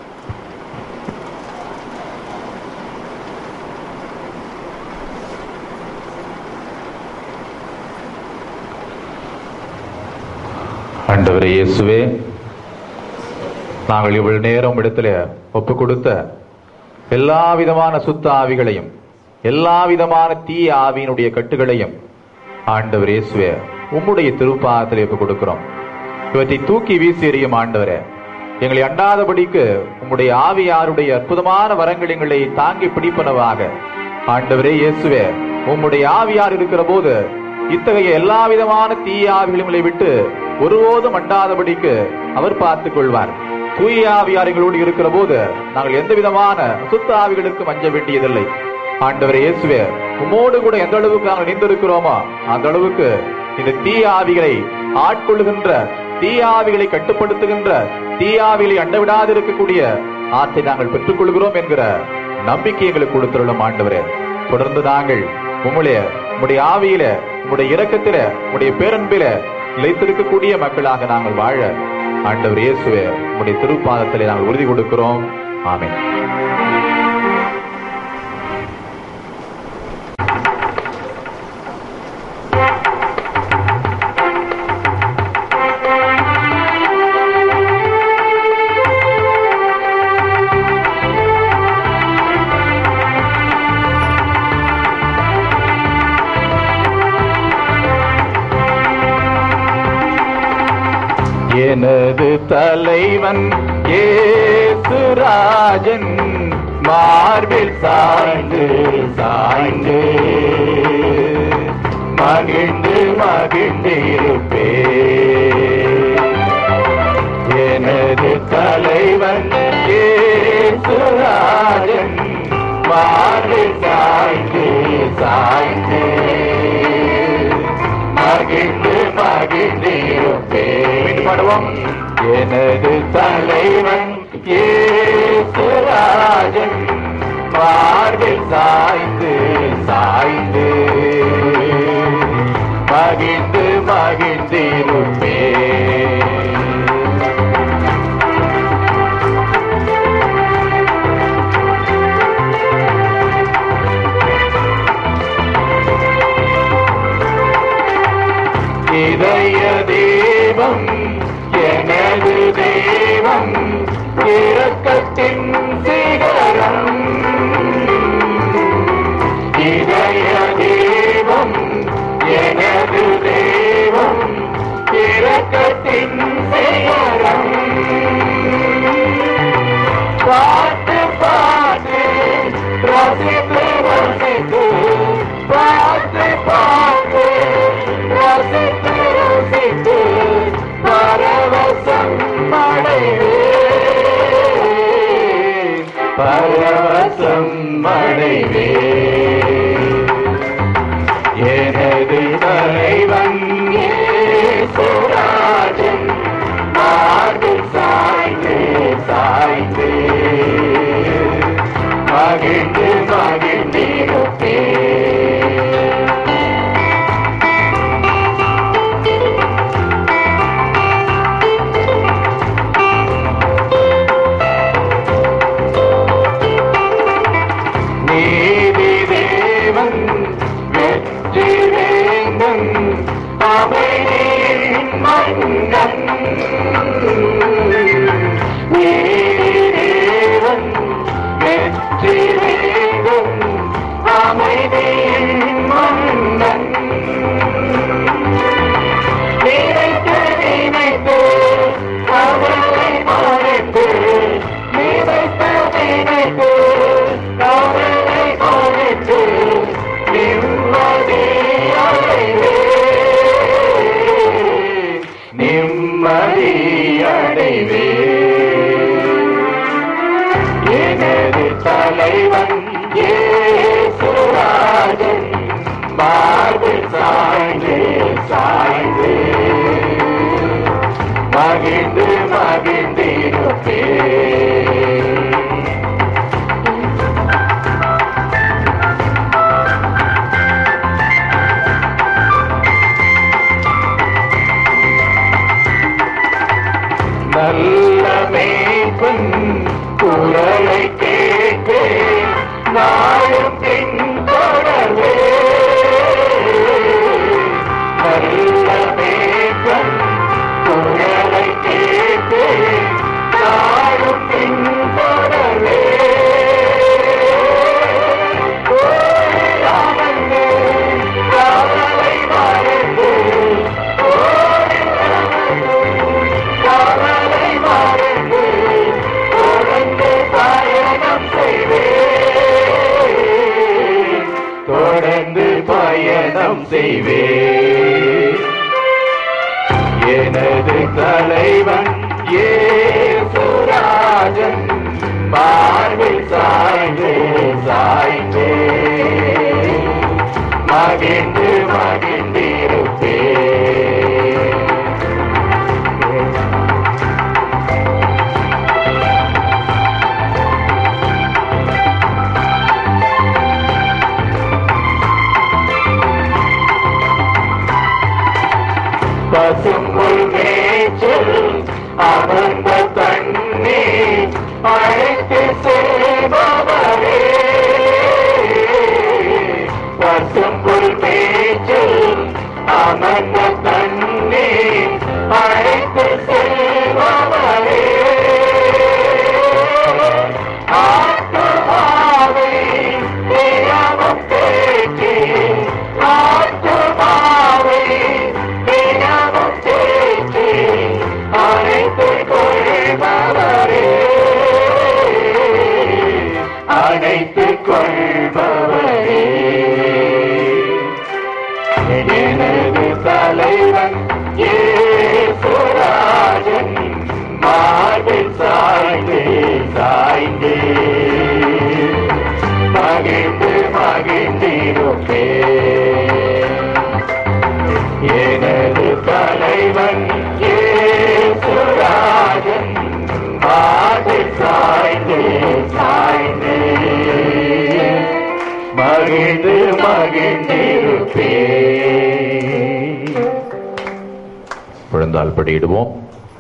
ஆண்டவரே இயேசுவே நாங்கள் இவ்வளவு நேரம் இடத்துல ஒப்பு கொடுத்த எல்லா விதமான சுத்த ஆவிகளையும் எல்லா விதமான தீய ஆவியினுடைய கட்டுகளையும் ஆண்டவர் இயேசுவே உம்முடைய திருப்பாதத்தில் ஒப்பு கொடுக்கிறோம் இவற்றை தூக்கி வீசி எறியும் ஆண்டவரே எங்களை அண்டாதபடிக்கு உம்முடைய ஆவியாருடைய அற்புதமான வரங்கள் எங்களை தாங்கி பிடிப்பனவாக ஆண்டவரே இயேசுவே உம்முடைய ஆவியார் இருக்கிற போது இத்தகைய எல்லா விதமான தீய ஆவிகளும் எங்களை விட்டு ஒருபோதும் அண்டாதபடிக்கு அவர் பார்த்துக் கொள்வார் தூய ஆவியார் எங்களோடு இருக்கிற போது நாங்கள் எந்த விதமான சுத்த ஆவிகளுக்கு அஞ்ச வேண்டியதில்லை ஆண்டவரே இயேசுவே உம்மோடு கூட எந்த அளவுக்கு நாங்கள் நீந்திருக்கிறோமோ அந்த அளவுக்கு இந்த தீய ஆவிகளை ஆட்கொள்ளுகின்ற தீய ஆவிகளை கட்டுப்படுத்துகின்ற தீய ஆவிகளை அண்டவிடாது இருக்கக்கூடிய ஆற்றை நாங்கள் பெற்றுக் கொள்கிறோம் என்கிற நம்பிக்கை எங்களுக்கு கொடுத்துள்ளோம் ஆண்டவரே தொடர்ந்து நாங்கள் உம்முடைய உம்முடைய ஆவியில உம்முடைய இரக்கத்தில உம்முடைய பேரன்பில நிலைத்திருக்கக்கூடிய மக்களாக நாங்கள் வாழ ஆண்டவர் இயேசுவே உம்முடைய திருப்பாதத்திலே நாங்கள் உறுதி கொடுக்கிறோம் ஆமென் எனது தலைவன் ஏசுராஜன் மார்பில் சாய்ந்து சாய்ந்து மகிழ்ந்து மகிழ்ந்திருப்பே எனது தலைவன் ஏசுராஜன் மாறு சாய்ந்து சாய்ந்து மகிழ்ந்து மகிழ்ந்திருப்பே பாடுவோம் எனது தலைவன் ஏசுராஜன் மார்பில் சாய்ந்து சாய்ந்து மகிழ்ந்து மகிழ்ந்திருப்பே இதய தெய்வம் எனது தெய்வம் இரக்கத்தின் சிகரம் இதய தெய்வம் எனது தெய்வம் இரக்கத்தின் சிகரம் பாட்டு பாட்டு ரசித்து ரசித்து பாட்டு பாட்டு ரசித்து ரசித்து பரவசம் அடைவேன் பரவசம் அடைவேன் எனது தலைவன் ஏசுராஜன் மார்பில் சாய்ந்து சாய்ந்து மகிழ்ந்து மகிழ்ந்திருப்பேன் நீதி தேவன் வெற்றி வேந்தன் அமைதியின் மன்னன் நீதி தேவன் வெற்றி வேந்தன் அமைதியின் மன்னன் நினைத்து நினைத்து அவளை மறைத்து நினைத்து நினைத்து அவளை மறைத்து நிம்மதி அடைவே நிம்மதி அடைவே எனது தலைவன் ஏசுராஜன் மார்பில் சாய்ந்து சாய்ந்து மகிழ்ந்து மகிழ்ந்திருப்பே நல்ல மேய்ப்பன் குரலை கேட்டு நாளும் பின்தொடர்வே நல்ல மேய்ப்பன் குரலை கேட்டு நாளும் பின்தொடர்வே ஓடியாமலே காவலை மறந்து காவலை மறந்து தொடர்ந்து பயணம் செய்வேன் தொடர்ந்து பயணம் செய்வேன் எனது தலைவன் ஏசுராஜன் பார்வில் சாய்ந்து சாய்ந்து மகிழ்ந்து மகிழ்ந்திருப்பேன் பசும்புல் மேய்ச்சல் அமர்ந்த தண்ணி அழைத்து செல்பவரே பசும்புல் மேய்ச்சல் அமர்ந்த தண்ணி அழைத்து செல்பவரே ஆத்துமாவை தினமும் தேற்றி ஆத்துமாவை தினமும் தேற்றி அனைத்துக் கொள்பவரே அனைத்துக் கொள்பவரே சாய்ந்து சாய்ந்து மகிழ்ந்து மகிழ்ந்திருப்பே எனது தலைவன் ஏசுராஜன் பாதை சாய்ந்து சாய்ந்து மகிழ்ந்து மகிழ்ந்திருப்பே விழுந்தால் படியிடுவோம்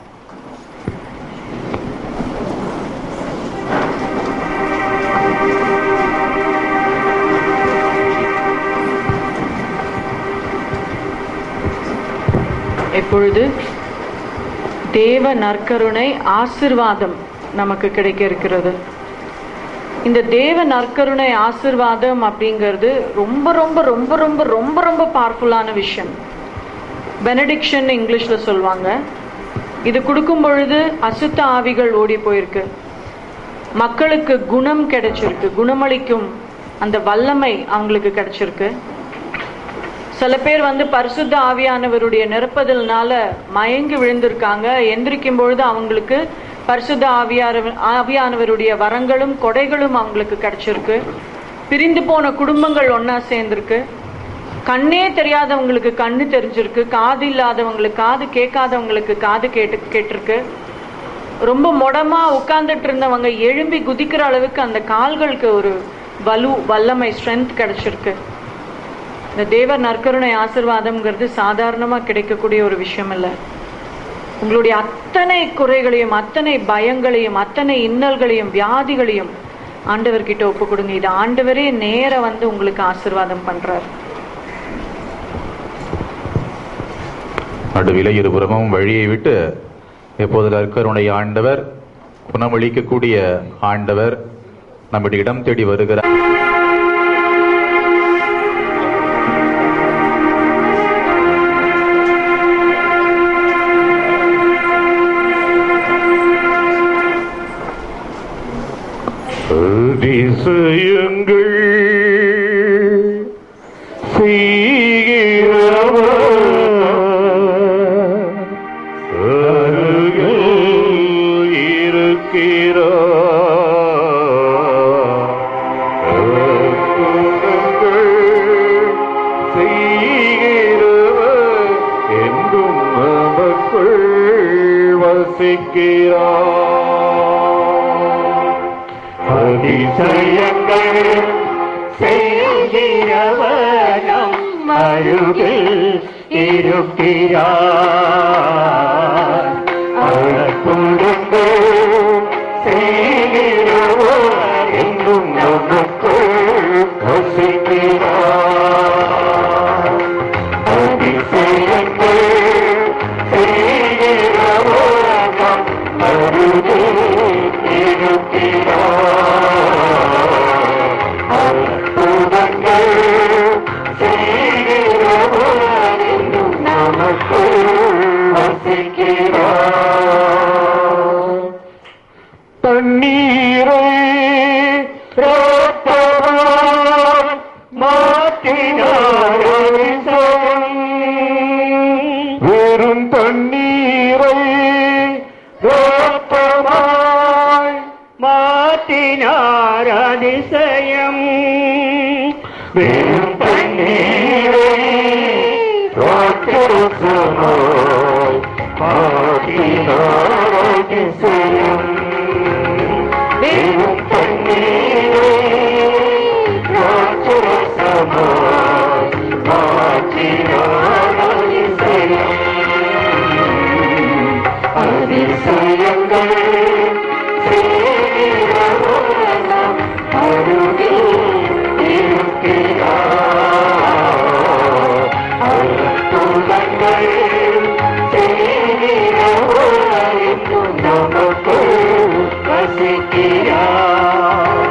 இப்பொழுது தேவ நற்கருணை ஆசிர்வாதம் நமக்கு கிடைக்க இருக்கிறது இந்த தேவ நற்கருணை ஆசிர்வாதம் அப்படிங்கிறது ரொம்ப ரொம்ப ரொம்ப ரொம்ப ரொம்ப ரொம்ப பவர்ஃபுல்லான விஷயம் பெனடிக்ஷன் இங்கிலீஷ்ல சொல்லுவாங்க இது கொடுக்கும் பொழுது அசுத்த ஆவிகள் ஓடி போயிருக்கு மக்களுக்கு குணம் கிடைச்சிருக்கு குணமளிக்கும் அந்த வல்லமை அவங்களுக்கு கிடைச்சிருக்கு சில பேர் வந்து பரிசுத்த ஆவியானவருடைய நிரப்புதல்னால மயங்கி விழுந்திருக்காங்க எந்திரிக்கும் பொழுது அவங்களுக்கு பரிசுத்த ஆவியார ஆவியானவருடைய வரங்களும் கொடைகளும் அவங்களுக்கு கிடைச்சிருக்கு பிரிந்து போன குடும்பங்கள் ஒண்ணா சேர்ந்திருக்கு கண்ணே தெரியாதவங்களுக்கு கண்ணு தெரிஞ்சிருக்கு காது இல்லாதவங்களுக்கு காது கேட்காதவங்களுக்கு காது கேட்டு கேட்டிருக்கு ரொம்ப மொடமா உட்கார்ந்துட்டு இருந்தவங்க எழும்பி குதிக்கிற அளவுக்கு அந்த கால்களுக்கு ஒரு வலு வல்லமை ஸ்ட்ரென்த் கிடைச்சிருக்கு இந்த தேவர் நற்கருணை ஆசிர்வாதம்ங்கிறது சாதாரணமா கிடைக்கக்கூடிய ஒரு விஷயம் இல்ல உங்களுடைய அத்தனை குறைகளையும் அத்தனை பயங்களையும் அத்தனை இன்னல்களையும் வியாதிகளையும் ஆண்டவர்கிட்ட ஒப்பு கொடுங்க இது ஆண்டவரே நேர வந்து உங்களுக்கு ஆசிர்வாதம் பண்றார் நடுவில இருபுறமும் வழியை விட்டு எப்போது நற்கருணை ஆண்டவர் குணமளிக்கக்கூடிய ஆண்டவர் நம்முடைய இடம் தேடி வருகிறார் அதிசயங்கள் செய்கிறவர் அருகில் இருக்கிறார். அற்புதங்கள் செய்கிறவர் என்றும் நமக்குள் வசிக்கிறார் அதிசயங்கள் செய்கிறவனம் அருகில் இருக்கிறார் அற்புதங்கள் செய்கிறவர் என்றும் நமக்குள் வசிக்கிறார் அதிசயங்கள் செய்கிறவனம் அருகில் இருக்கிறார் அற்புதங்கள் செய்கிறவர் என்றும் நமக்குள் வசிக்கிறார் தண்ணீரை ரத்தமாய் மாற்றினார் அதிசயம். வெறும் தண்ணீரை ரத்தமாய் மாற்றினார் அதிசயம் வெறும் தண்ணீரை ராட்சசமாய் மாற்றினார் அதிசயம் வெறும் தண்ணீரை ராட்சசமாய் மாற்றினார் அதிசயம் அதிசயங்கள் செய்கிறவனம் அருகில் இருக்கிறார். அற்புதங்கள் செய்கிறவர் என்றும் நமக்குள் வசிக்கிறார்.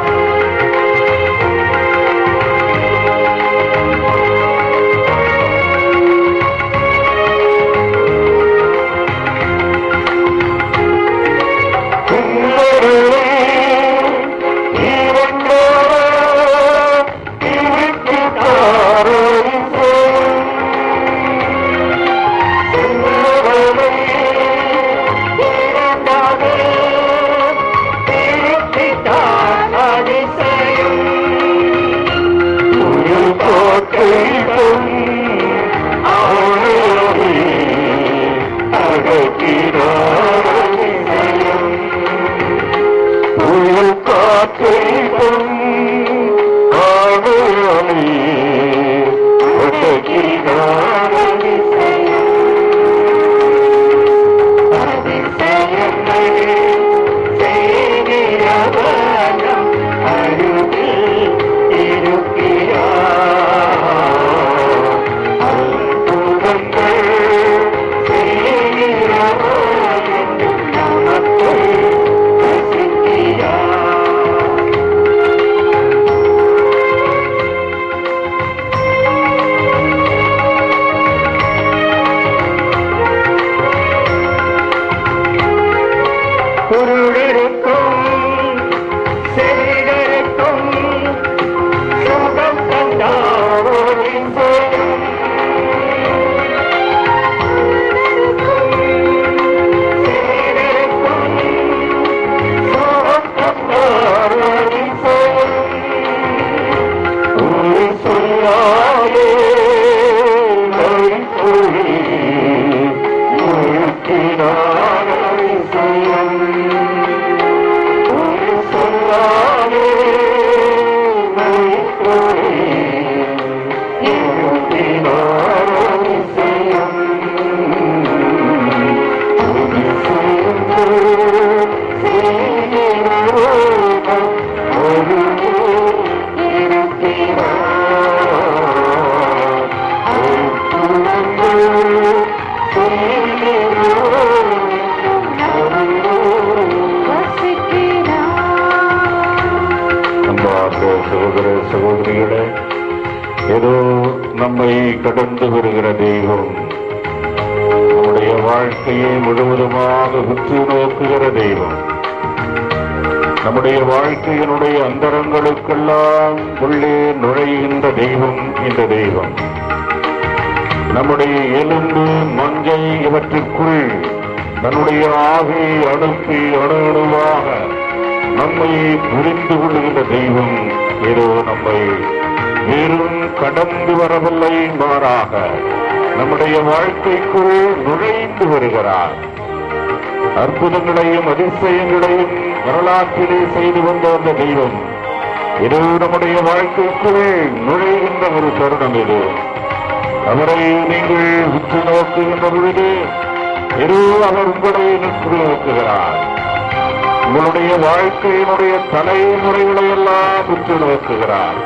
அன்பார்ந்த சகோதர சகோதரிகளே ஏதோ நம்மை கடந்து வருகிற தெய்வம் நம்முடைய வாழ்க்கையை முழுவதுமாக உற்று நோக்குகிற தெய்வம் நம்முடைய வாழ்க்கையினுடைய அந்தரங்களுக்கெல்லாம் உள்ளே நுழைகின்ற தெய்வம் இந்த தெய்வம் நம்முடைய எலும்பு மஞ்சை இவற்றுக்குள் தன்னுடைய ஆவி அனுப்பி அணு அணுவாக நம்மை புரிந்து கொள்கின்ற தெய்வம் ஏதோ நம்மை வெறும் கடந்து வரவில்லை மாறாக நம்முடைய வாழ்க்கைக்குள் நுழைந்து வருகிறார் அற்புதங்களையும் அதிசயங்களையும் வரலாற்றிலே செய்து வந்த அந்த தெய்வம் இது நம்முடைய வாழ்க்கைக்குள் நுழைகின்ற ஒரு தருணம் இது அவரை நீங்கள் உற்று நோக்குகின்ற பொழுது ஏதோ அவர் உங்களை உற்று நோக்குகிறார் உங்களுடைய வாழ்க்கையினுடைய தலைமுறைகளை எல்லாம் உற்று நோக்குகிறார்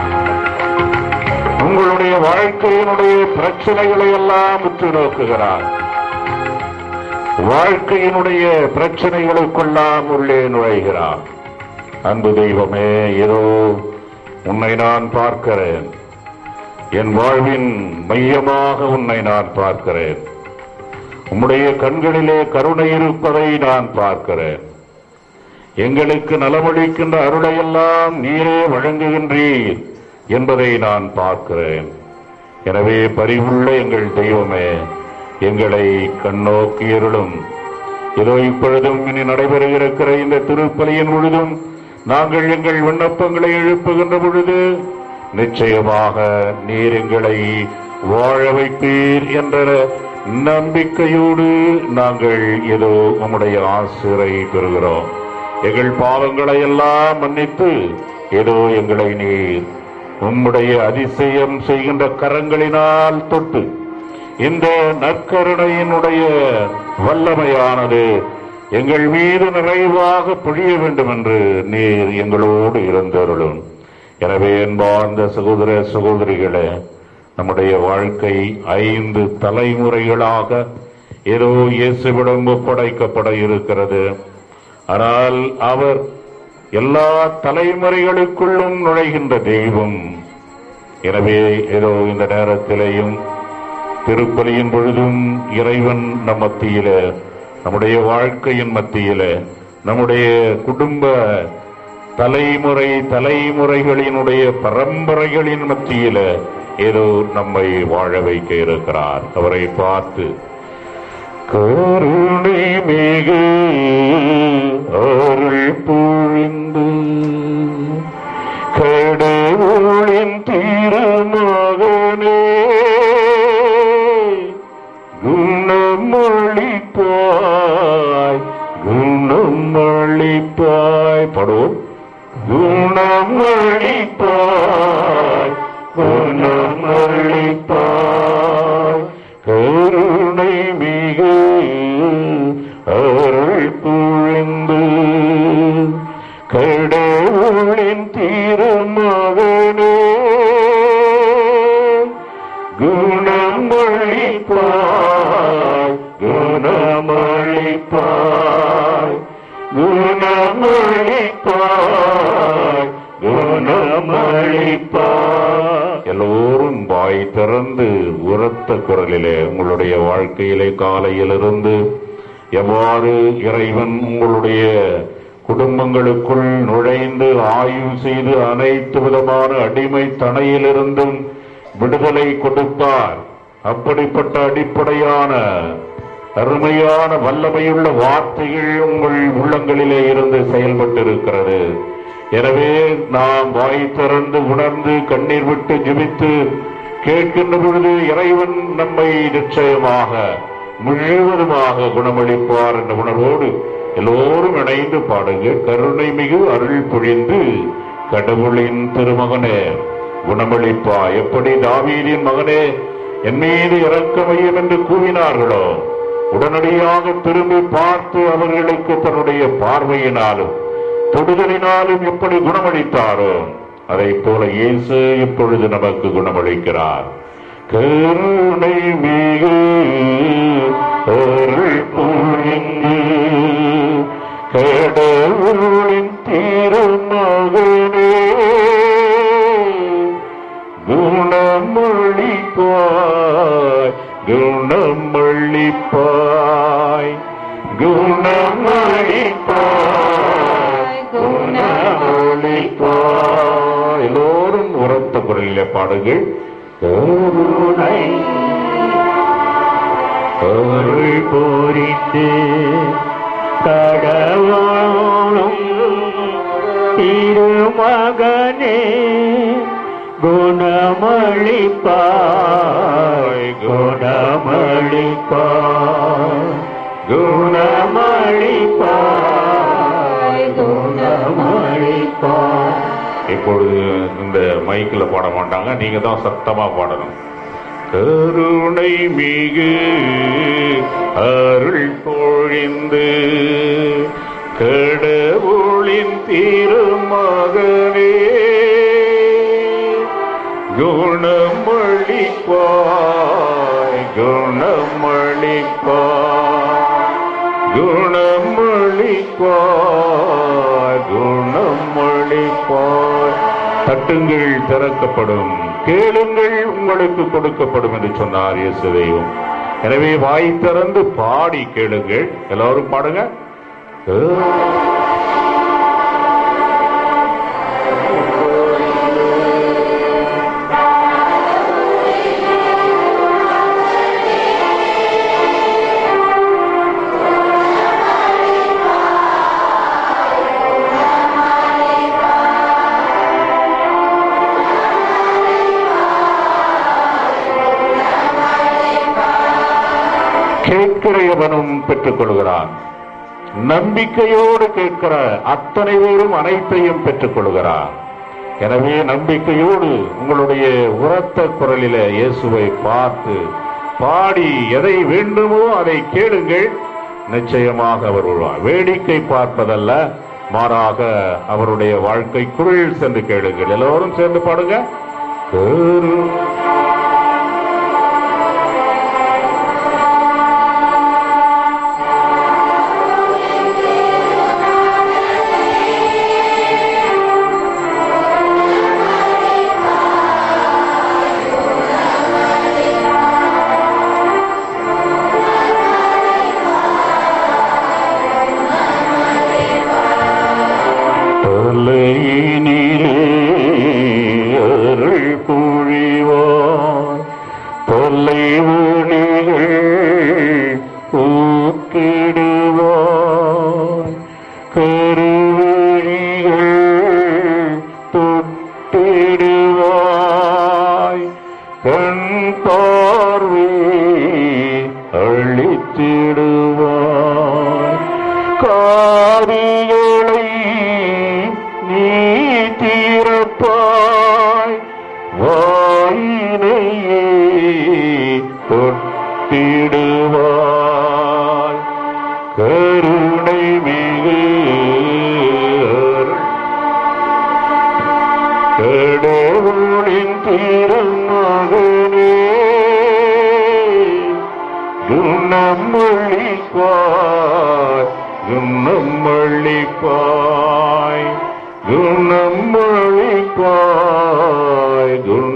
உங்களுடைய வாழ்க்கையினுடைய பிரச்சனைகளை எல்லாம் உற்று நோக்குகிறார் வாழ்க்கையினுடைய பிரச்சனைகளுக்கெல்லாம் உள்ளே நுழைகிறார் அன்பு தெய்வமே ஏதோ உன்னை நான் பார்க்கிறேன் என் வாழ்வின் மையமாக உன்னை நான் பார்க்கிறேன் உம்முடைய கண்களிலே கருணை இருப்பதை நான் பார்க்கிறேன் எங்களுக்கு நலமளிக்கின்ற அருளையெல்லாம் நீரே வழங்குகின்றீர் என்பதை நான் பார்க்கிறேன் எனவே பரிவுள்ள எங்கள் தெய்வமே எங்களை கண்ணோக்கியருளும் இதோ இப்பொழுதும் இனி நடைபெறுகிற இந்த திருப்பலியின் பொழுதும் நாங்கள் எங்கள் விண்ணப்பங்களை எழுப்புகின்ற பொழுது நிச்சயமாக நீர் எங்களை வாழ வைப்பீர் என்ற நம்பிக்கையோடு நாங்கள் ஏதோ உம்முடைய ஆசிரை பெறுகிறோம் எங்கள் பாவங்களை எல்லாம் மன்னித்து ஏதோ எங்களை நீர் உம்முடைய அதிசயம் செய்கின்ற கரங்களினால் தொட்டு இந்த நற்கருணையினுடைய வல்லமையானது எங்கள் மீது நிறைவாக பொழிய வேண்டும் என்று நீர் எங்களோடு இருந்தருளும் எனவே என்பார்ந்த சகோதர சகோதரிகளே நம்முடைய வாழ்க்கை ஐந்து தலைமுறைகளாக ஏதோ இயேசுவிடம் ஒப்படைக்கப்பட இருக்கிறது ஆனால் அவர் எல்லா தலைமுறைகளுக்குள்ளும் நுழைகின்ற தெய்வம் எனவே ஏதோ இந்த நேரத்திலேயும் திருப்பலியின் பொழுதும் இறைவன் நம் மத்தியில நம்முடைய வாழ்க்கையின் மத்தியில நம்முடைய குடும்ப தலைமுறை தலைமுறைகளினுடைய பரம்பரைகளின் மத்தியில ஏதோ நம்மை வாழ வைக்க இருக்கிறார் அவரை பார்த்து கருணை மிகு அருள் பொழிந்து கடவுளின் திருமகனே குணமளிப்பாய் குணமளிப்பாய் படுவோம் குணமளிப்பாய் குணமளிப்பாய் கருணை மிகு அருள் புழிந்து கடவுளின் திருமகனே குணமளிப்பாய் குணமளிப்பாய் குணமளிப்பாய் குணமளிப்பாய் எல்லோரும் வாய் திறந்து உரத்த குரலிலே உங்களுடைய வாழ்க்கையிலே காலையிலிருந்து எவ்வாறு இறைவன் உங்களுடைய குடும்பங்களுக்குள் நுழைந்து ஆய்வு செய்து அனைத்து விதமான அடிமை தனையிலிருந்தும் விடுதலை கொடுத்தார் அப்படிப்பட்ட அடிப்படையான அருமையான வல்லமையுள்ள வார்த்தைகள் உங்கள் உள்ளங்களிலே இருந்து செயல்பட்டிருக்கிறது எனவே நாம் வாய் திறந்து உணர்ந்து கண்ணீர் விட்டு ஜெபித்து கேட்கின்ற பொழுது இறைவன் நம்மை நிச்சயமாக முழுவதுமாக குணமளிப்பார் என்ற உணர்வோடு எல்லோரும் இணைந்து பாடுங்க கருணை மிகு அருள் பொழிந்து கடவுளின் திருமகனே குணமளிப்பா எப்படி தாவீதின் மகனே என் மீது இறக்கமையும் என்று கூவினார்களோ உடனடியாக திரும்பி பார்த்து அவர்களுக்கு தன்னுடைய பார்வையினாலும் தொடுதலினாலும் எப்படி குணமளித்தாரோ அதை போல இயேசு இப்பொழுது நமக்கு குணமளிக்கிறார் கருணை மிகு அருள் புரிந்து கடவுளின் திருமகனே குணமளிப்பாய் குணமளிப்பாய் குணமளிப்பாய் குணமளிப்பாய் எல்லோரும் உரத்த குரலிலே பாடுங்கள் கருணை அருள் போரித்து கடவுளும் திருமகனே குணமளிப்பாய் குணமளிப்பாய் குணமளிப்பாய் குணமளிப்பாய் இப்பொழுது இந்த மைக்கில் பாட மாட்டாங்க நீங்க தான் சத்தமா பாடணும் கருணை மிகு அருள் பொழிந்து கடவுளின் திருமகனே குணமளிப்பாய் குணமளிப்பாய் குணமளிப்பாய் குணமளிப்பாய் தட்டுங்கள் திறக்கப்படும் கேளுங்கள் உங்களுக்கு கொடுக்கப்படும் என்று சொன்னார் இயேசு தெய்வம் எனவே வாய் திறந்து பாடி கேளுங்கள் எல்லாரும் பாடுங்க கேட்கிறவனும் பெற்றுக் கொள்கிறான் நம்பிக்கையோடு கேட்கிற அத்தனை பேரும் அனைத்தையும் பெற்றுக் கொள்கிறார் எனவே நம்பிக்கையோடு உங்களுடைய உரத்த குரலில இயேசுவை பார்த்து பாடி எதை வேண்டுமோ அதை கேளுங்கள் நிச்சயமாக அவர் வருவார் வேடிக்கை பார்ப்பதல்ல மாறாக அவருடைய வாழ்க்கைக்குள் சென்று கேளுங்கள் எல்லோரும் சேர்ந்து பாடுங்க கரு- தொல்லையினிலே அருள் புழிவாய் தொல்லை ஒளிகள் ஊக்கிடுவாய் கருவழிகள் தொட்டிடுவாய் கண் பார்வை அழித்திடுவாய் காரிகளை நீ தீரப்பாய் வாயினையே தொட்டிடுவாய் கருணை மிகு கடவுளின் திருமகனே குணமளிப்பாய் குணமளிப்பாய் குணமளிப்பாய்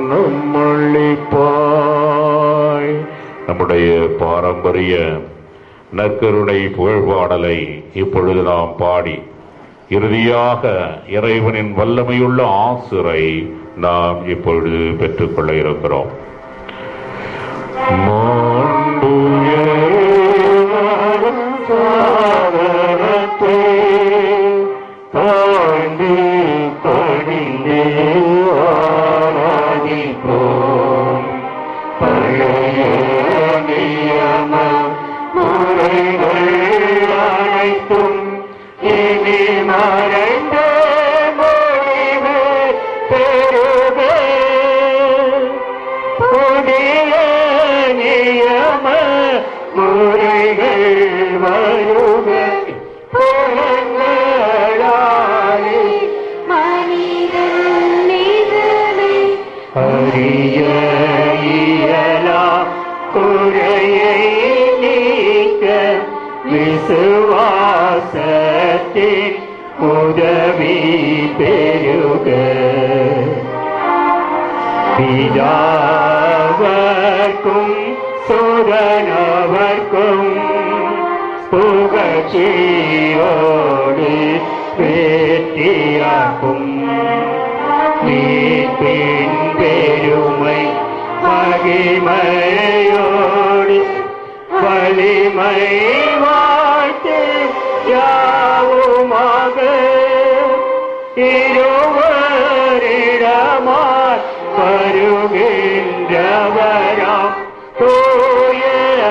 குணமளிப்பாய் நம்முடைய பாரம்பரிய நற்கருணை புகழ்பாடலை இப்பொழுது நாம் பாடி இறுதியாக இறைவனின் வல்லமையுள்ள ஆசிரை நாம் இப்பொழுது பெற்றுக்கொள்ள இருக்கிறோம் இனி மறைந்த மொழிவு பெருவே புதிய நியம முறைகள் வருக புலங்களாலே மனிதன் மீதனை அறிய இயலா குறையை நீக்க விசுவாசத்தின் உதவி பெருக பிதாவர்க்கும் சுதனவர்க்கும் புகழ்ச்சியோடு வெற்றியாகும் மீட்பின் பெருமை மகிமையோடு வலிமை வாழ்த்து யாவுமாக இருவரிடமாய் வருகின்றவராம் தூய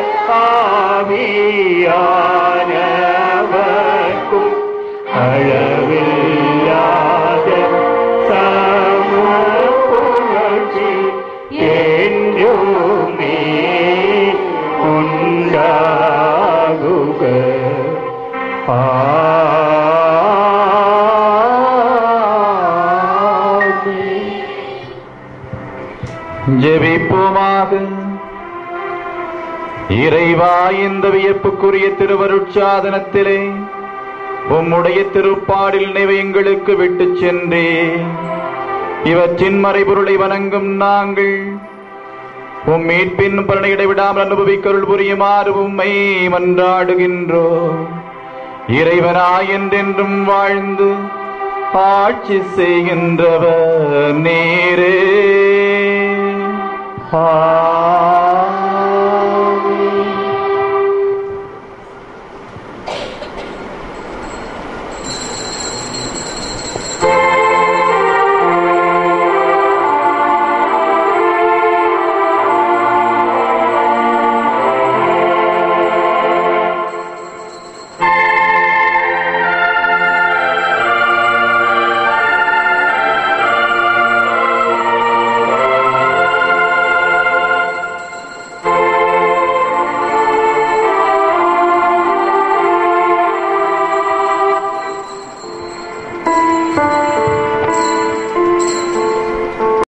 ஆவியானவர்க்கும் அளவில்லாத சமப்புகழ்ச்சி என்றுமே உண்டாகுக ஆமென். ஜெபிப்போமாக இறைவா இந்த வியப்புக்குரிய திருவருட்சாதனத்திலே உம்முடைய திருப்பாடில் நினைவை எங்களுக்கு விட்டுச் சென்றே இவற்றின் மறைபொருளை வணங்கும் நாங்கள் உம் மீட்பின் பலனை இடைவிடாமல் அனுபவிக்கருள் புரியுமாறு உம்மை மன்றாடுகின்றோம் இறைவனாய் என்றென்றும் வாழ்ந்து ஆட்சி செய்கின்றவர் நீரே ஆமென்.